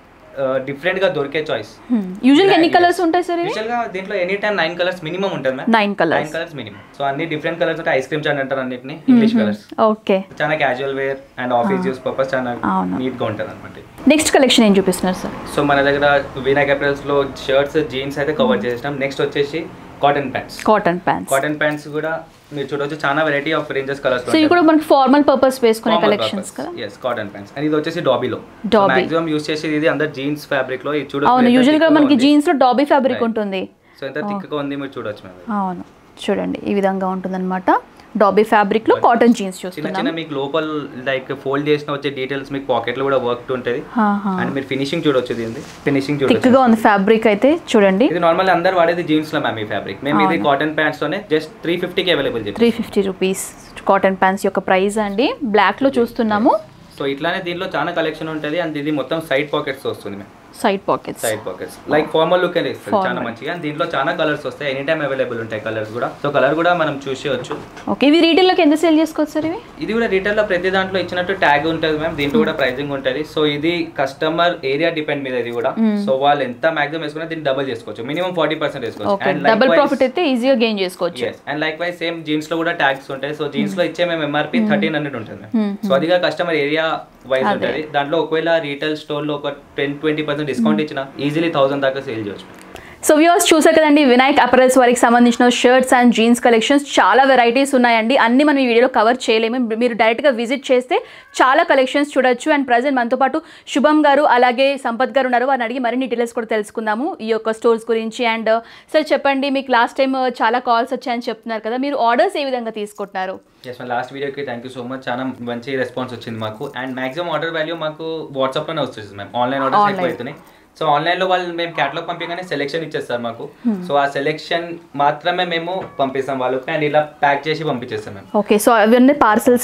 డిఫరెంట్ గా దొరికే చాయిస్ యూజువల్గా ఎన్ని కలర్స్ ఉంటాయి సార్ ఇవి యూజువల్ గా దీంట్లో any time nine colours minimum ఉంటుంది ma'am nine nine colours colours minimum so అన్ని డిఫరెంట్ కలర్స్ ఉంటాయి ఐస్ క్రీమ్ చాట్ అంటారు అన్నిటిని ఇంగ్లీష్ కలర్స్ ఓకే చాలా casual wear and office use purpose చాలా అవును. నీట్ గా ఉంటుంది అనమాట నెక్స్ట్ కలెక్షన్ ఏం చూపిస్తున్నారు సార్ సో మన దగ్గర వినాయక్ అప్రెల్స్ లో షర్ట్స్ జీన్స్ అయితే కవర్ చేసినాం నెక్స్ట్ వచ్చేసి cotton pants cotton pants cotton pants కూడా మీరు చూడొచ్చు చాలా variety of ranges colours so ఇవి కూడా మనకి ఫార్మల్ పర్పస్ వేసుకునే కలెక్షన్స్ కదా ఎస్ కాటన్ ప్యాంట్స్ అండ్ ఇది వచ్చేసి డాబీలో Dobby. మాక్సిమం యూస్ చేసేది ఇది అందరు జీన్స్ ఫ్యాబ్రిక్ లో ఇది చూడొచ్చు అవును ఎంత యూజువల్ గా thick గా మనకి ఉంది. జీన్స్ లో డాబీ ఫ్యాబ్రిక్ Right. ఉంటుంది సో ఎంత థిక్ గా ఉంది మీరు చూడొచ్చు మేము అవును చూడండి ఈ విధంగా ఉంటుందన్నమాట డాబీ ఫ్యాబ్రిక్ లో కాటన్ జీన్స్ చిన్న చూస్తున్నాం చిన్న మీకు లోపల లైక్ ఫోల్డ్ చేసిన వచ్చే డీటెయిల్స్ మీకు పాకెట్ లో కూడా వర్క్ ఉంటుంది అండ్ మీరు ఫినిషింగ్ చూడొచ్చు దీన్ని ఫినిషింగ్ థిక్ చూడొచ్చు గా ఉంది ఫ్యాబ్రిక్ అయితే చూడండి ఇది నార్మల్ అందరు వాడేది జీన్స్ లో మ్యామ్ ఈ ఫ్యాబ్రిక్ మేము ఇది కాటన్ ప్యాంట్స్ లోనే జస్ట్ త్రీ ఫిఫ్టీకి అవైలబుల్ చెప్పి three fifty rupees cotton pants యొక్క ప్రైస్ అండి బ్లాక్ లో చూస్తున్నాము సో ఇట్లానే దీంట్లో చాలా కలెక్షన్ ఉంటుంది అండ్ ఇది మొత్తం సైడ్ పాకెట్స్ వస్తుంది ma'am side pockets side pockets like formal look అనేది ఇస్తుంది చాలా Formal. మంచిగా అండ్ దీంట్లో చాలా కలర్స్ వస్తాయి ఎనీ టైం అవైలబుల్ ఉంటాయి కలర్స్ కూడా సో కలర్ కూడా మనం చూసేయచ్చు ఓకే ఇవి రీటైల్ లోకి ఎంత సేల్ చేసుకోవచ్చు సార్ ఇవి ఇది కూడా రీటైల్ లో ప్రతి దాంట్లో ఇచ్చినట్టు ట్యాగ్ ఉంటుంది మ్యామ్ దీంట్లో కూడా ప్రైజింగ్ ఉంటుంది సో ఇది కస్టమర్ ఏరియా డిపెండ్ మీద ఇది కూడా సో వాళ్ళు ఎంత మాక్సిమం వేసుకున్నా దీన్ని డబుల్ చేసుకోవచ్చు మినిమం ఫార్టీ పర్సెంట్ వేసుకోవచ్చు ఓకే అండ్ డబుల్ ప్రాఫిట్ అయితే ఈజీగా గెయిన్ చేసుకోవచ్చు and like wise same jeans లో కూడా ట్యాగ్స్ ఉంటాయి సో జీన్స్ లో ఇచ్చే మేము ఎంఆర్పి థర్టీన్ హండ్రెడ్ ఉంటుంది మ్యామ్ సో అదిగా కస్టమర్ ఏరియా వైజ్ ఉంటుంది దాంట్లో ఒకవేళ రీటైల్ స్టోర్ లో ఒక టెన్ ట్వంటీ పర్సెంట్ డిస్కౌంట్ ఇచ్చిన ఈజీలీ థౌసండ్ దాకా సేల్ చేయొచ్చు సో వ్యూవర్స్ చూసారు కదండి వినాయక్ అపరల్స్ వారికి సంబంధించిన షర్ట్స్ అండ్ జీన్స్ కలెక్షన్స్ చాలా వెరైటీస్ ఉన్నాయండి అన్ని మనం ఈ వీడియోలో కవర్ చేయలేము మీరు డైరెక్ట్గా విజిట్ చేస్తే చాలా కలెక్షన్స్ చూడొచ్చు అండ్ ప్రజెంట్ మనతో పాటు శుభం గారు అలాగే సంపత్ గారు ఉన్నారు వారిని అడిగి మరిన్ని డీటెయిల్స్ కూడా తెలుసుకుందాము ఈ యొక్క స్టోర్స్ గురించి అండ్ సార్ చెప్పండి మీకు లాస్ట్ టైం చాలా కాల్స్ వచ్చాయని చెప్తున్నారు కదా మీరు ఆర్డర్స్ ఏ విధంగా తీసుకుంటున్నారు ఎస్ మన లాస్ట్ వీడియోకి థ్యాంక్ యూ సో మచ్ చాలా మంచి రెస్పాన్స్ వచ్చింది మాకు అండ్ మాక్సిమం ఆర్డర్ వాల్యూ మాకు వాట్సాప్ లోనే వస్తుంది మ్యామ్ ఆన్లైన్ ఆర్డర్స్ Online. ఎక్కువ అవుతున్నాయి సో ఆన్లైన్ లో వాళ్ళు మేము క్యాటలాగ్ పంపించగానే సెలెక్షన్ ఇచ్చేస్తారు మాకు సో ఆ సెలెక్షన్ మాత్రమే మేము పంపిస్తాం వాళ్ళకి అండ్ ఇలా ప్యాక్ చేసి పంపించేస్తాం మేము ఓకే సో అవన్నీ పార్సల్సా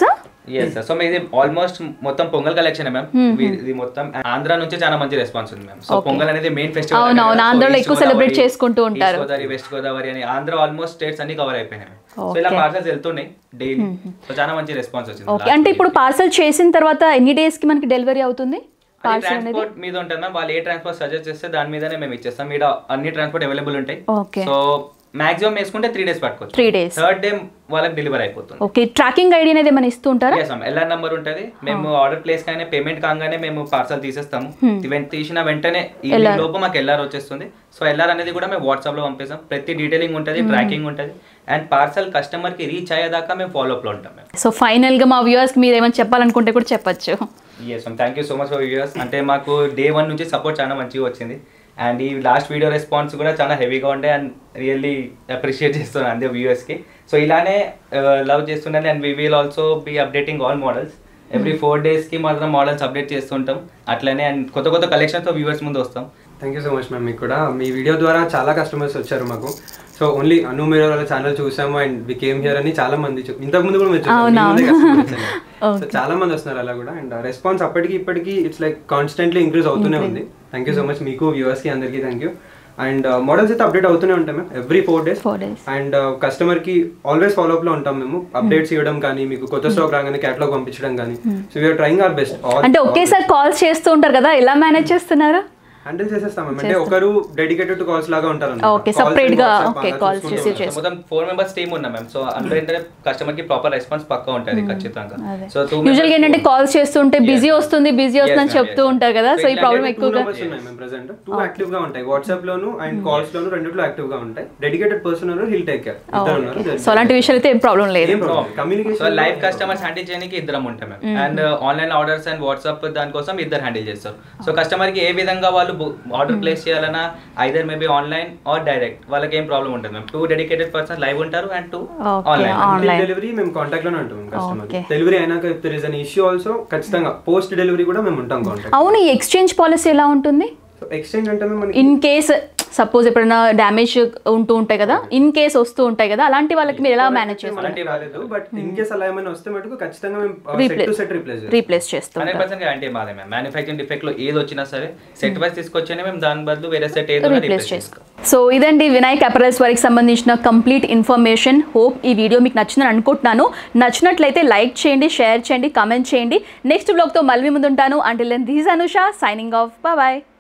ఎస్ సార్ సో ఇది ఆల్మోస్ట్ మొత్తం పొంగల్ కలెక్షన్ మ్యామ్ ఇది మొత్తం ఆంధ్ర నుంచి చాలా మంచి రెస్పాన్స్ ఉంది మ్యామ్ సో పొంగల్ అనేది మెయిన్ ఫెస్టివల్ అవును, అవును. ఆంధ్రాలో ఎక్కువ celebrate చేసుకుంటూ ఉంటారు. గోదావరి వెస్ట్ గోదావరి అని ఆంధ్ర ఆల్మోస్ట్ స్టేట్స్ అన్ని కవర్ అయిపోయినాయి ma'am. సో ఇలా పార్సల్స్ వెళ్తున్నాయి డైలీ సో చాలా మంచి రెస్పాన్స్ వచ్చింది ఓకే అంటే ఇప్పుడు పార్సల్ చేసిన తర్వాత ఎన్ని డేస్ కి మనకి డెలివరీ అవుతుంది పార్సల్ అనేది ట్రాన్స్పోర్ట్ మీద ఉంటుంది మ్యామ్ వాళ్ళు ఏ ట్రాన్స్పోర్ట్ సజెస్ట్ చేస్తే దాని మీదనే మేము ఇచ్చేస్తాం మీద అన్ని ట్రాన్స్పోర్ట్ అవైలబుల్ ఉంటాయి ఓకే సో మాక్సిమం వేసుకుంటే త్రీ డేస్ పట్టుకోవచ్చు త్రీ డేస్ థర్డ్ డే వాళ్ళకి డెలివరీ అయిపోతుంది ఓకే ట్రాకింగ్ ఐడి అనేది ఏమైనా ఇస్తూ ఉంటారా ఎస్ మ్యామ్ ఎల్ఆర్ నంబర్ ఉంటుంది మేము ఆర్డర్ ప్లేస్ కానీ పేమెంట్ కాగానే మేము పార్సల్ తీసేస్తాము ఈవెంట్ తీసిన వెంటనే ఈ లోపు మాకు ఎల్ఆర్ వచ్చేస్తుంది సో ఎల్ఆర్ అనేది కూడా మేము వాట్సాప్ లో పంపిస్తాం ప్రతి డీటెయిలింగ్ ఉంటుంది ట్రాకింగ్ ఉంటుంది అండ్ పార్సల్ కస్టమర్ కి రీచ్ అయ్యేదాకా మేము ఫాలో అప్ లో ఉంటాం మేము సో ఫైనల్ గా మా వ్యూవర్స్ కి మీరు ఏమైనా చెప్పాలనుకుంటే కూడా చెప్పొచ్చు yes ma'am thank you so much for viewers అంటే మాకు డే వన్ నుంచి సపోర్ట్ చాలా మంచిగా వచ్చింది అండ్ ఈ లాస్ట్ వీడియో రెస్పాన్స్ కూడా చాలా హెవీగా ఉండే అండ్ రియల్లీ అప్రిషియేట్ చేస్తున్నాను అందే వ్యూయర్స్కి సో ఇలానే లవ్ చేస్తున్నాను and we will also be updating all models every four డేస్కి మాత్రం మోడల్స్ అప్డేట్ చేస్తుంటాం అట్లనే అండ్ కొత్త కొత్త కలెక్షన్తో వ్యూవర్స్ ముందు వస్తాం thank you so much ma'am మీకు కూడా మీ వీడియో ద్వారా చాలా కస్టమర్స్ వచ్చారు మాకు సో ఓన్లీ అను మీరు వాళ్ళ ఛానల్ చూసాము అండ్ వి కేమ్ హియర్ అని చాలా మంది చూ- ఇంతకు ముందు కూడా మీరు చూసారు. మీ ముందే customers వచ్చారు. సో చాలా మంది వస్తున్నారు అలా కూడా అండ్ రెస్పాన్స్ అప్పటికి ఇప్పటికి ఇట్స్ లైక్ కాన్స్టెంట్లీ ఇంక్రీజ్ అవుతూనే ఉంది థ్యాంక్ యూ సో మచ్ మీకు వ్యూవర్స్ కి అందరికీ థ్యాంక్ యూ అండ్ మోడల్స్ అయితే అప్డేట్ అవుతూనే ఉంటాయి ma'am every four days four days and customer కి ఆల్వేస్ ఫాలో అప్ లో ఉంటాం మేము అప్డేట్స్ ఇవ్వడం కానీ మీకు కొత్త స్టాక్ రాగానే క్యాటలాగ్ పంపించడం కానీ so we're trying our best అంటే ఒకేసారి కాల్స్ చేస్తూ ఉంటారు కదా ఎలా మేనేజ్ చేస్తున్నారు హ్యాండిల్ చేసేస్తాం మ్యామ్ అంటే ఒకరు డెడికేటెడ్ టు కాల్స్ లాగా ఉంటారు అన్నమాట. Okay, Calls and separate గా, WhatsApp okay, అలా calls చూసుకుంటూ receive ఉంటాం. చేసి- మొత్తం ఫోర్ మెంబర్స్ టీమ్ ఉన్నాం మ్యామ్ సో అందరూ ఏంటంటే కస్టమర్ కి ప్రాపర్ రెస్పాన్స్ పక్కా ఉంటుంది ఖచ్చితంగా సో టూ యూజువల్ గా ఏంటంటే కాల్స్ చేస్తుంటే బిజీ వస్తుంది బిజీ వస్తుంది అని చెప్తూ ఉంటారు కదా సో ఈ ప్రాబ్లం టూ ఎక్కువగా నెంబర్స్ ఉన్నాయి మేము ప్రెసెంట్ టూ యాక్టివ్ గా ఉంటాయి వాట్సాప్ లోను అండ్ కాల్స్ లోను రెండిట్లో యాక్టివ్ గా ఉంటాయి డెడికేటెడ్ పర్సన్ ఉన్నారు హిల్ టేక్ కేర్ ఇద్దరు ఉన్నారు సో అలాంటి విషయాలు అయితే ఏం ప్రాబ్లం లేదు ఏం problem so communication live customers handle చేయడానికి ఇద్దరం ఉంటాం మేము and online orders and WhatsApp దానికోసం ఇద్దరు హ్యాండిల్ చేస్తారు సో కస్టమర్ కి ఏ విధంగా వాళ్ళు ఆర్డర్ ప్లేస్ చేయాలన్నా either maybe online or direct వాళ్ళకి ఏం ప్రాబ్లం ఉంటుంది మేము టూ డెడికేటెడ్ పర్సన్ లైవ్ ఉంటారు and two Okay, online online. Delivery మేము కాంటాక్ట్ లోనే ఉంటాం కస్టమర్ Okay. డెలివరీ అయినాక if there is an issue also ఖచ్చితంగా పోస్ట్ డెలివరీ కూడా మేము ఉంటాం కాంటాక్ట్ అవును ఈ ఎక్స్చేంజ్ పాలసీ ఎలా ఉంటుంది సో ఎక్స్చేంజ్ అంటే మేము మనకి ఇన్ కేస్ సపోజ్ ఎప్పుడైనా డ్యామేజ్ ఉంటూ ఉంటాయి కదా ఇన్ కేస్ వస్తూ ఉంటాయి కదా అలాంటి వాళ్ళకి మీరు ఎలా మేనేజ్ చేస్తారు అలాంటి రాలేదు బట్ ఇన్ కేస్ అలా ఏమైనా వస్తే మటుకు ఖచ్చితంగా మేము set Replace. To set replace replace చేస్తూ హండ్రెడ్ పర్సెంట్ గ్యారంటీ మాదే మేము మ్యానుఫ్యాక్చరింగ్ డిఫెక్ట్ లో ఏది వచ్చినా సరే సెట్ వైస్ తీసుకొచ్చేనే మేము దాని బదులు వేరే సెట్ ఏదో రీప్లేస్ చేసుకో సో ఇదండి వినాయక్ అపరల్స్ వారికి సంబంధించిన కంప్లీట్ ఇన్ఫర్మేషన్ హోప్ ఈ వీడియో మీకు నచ్చిందని అనుకుంటున్నాను నచ్చినట్లయితే లైక్ చేయండి షేర్ చేయండి కామెంట్ చేయండి నెక్స్ట్ బ్లాగ్తో మళ్ళీ ముందుంటాను until then this Anusha signing off bye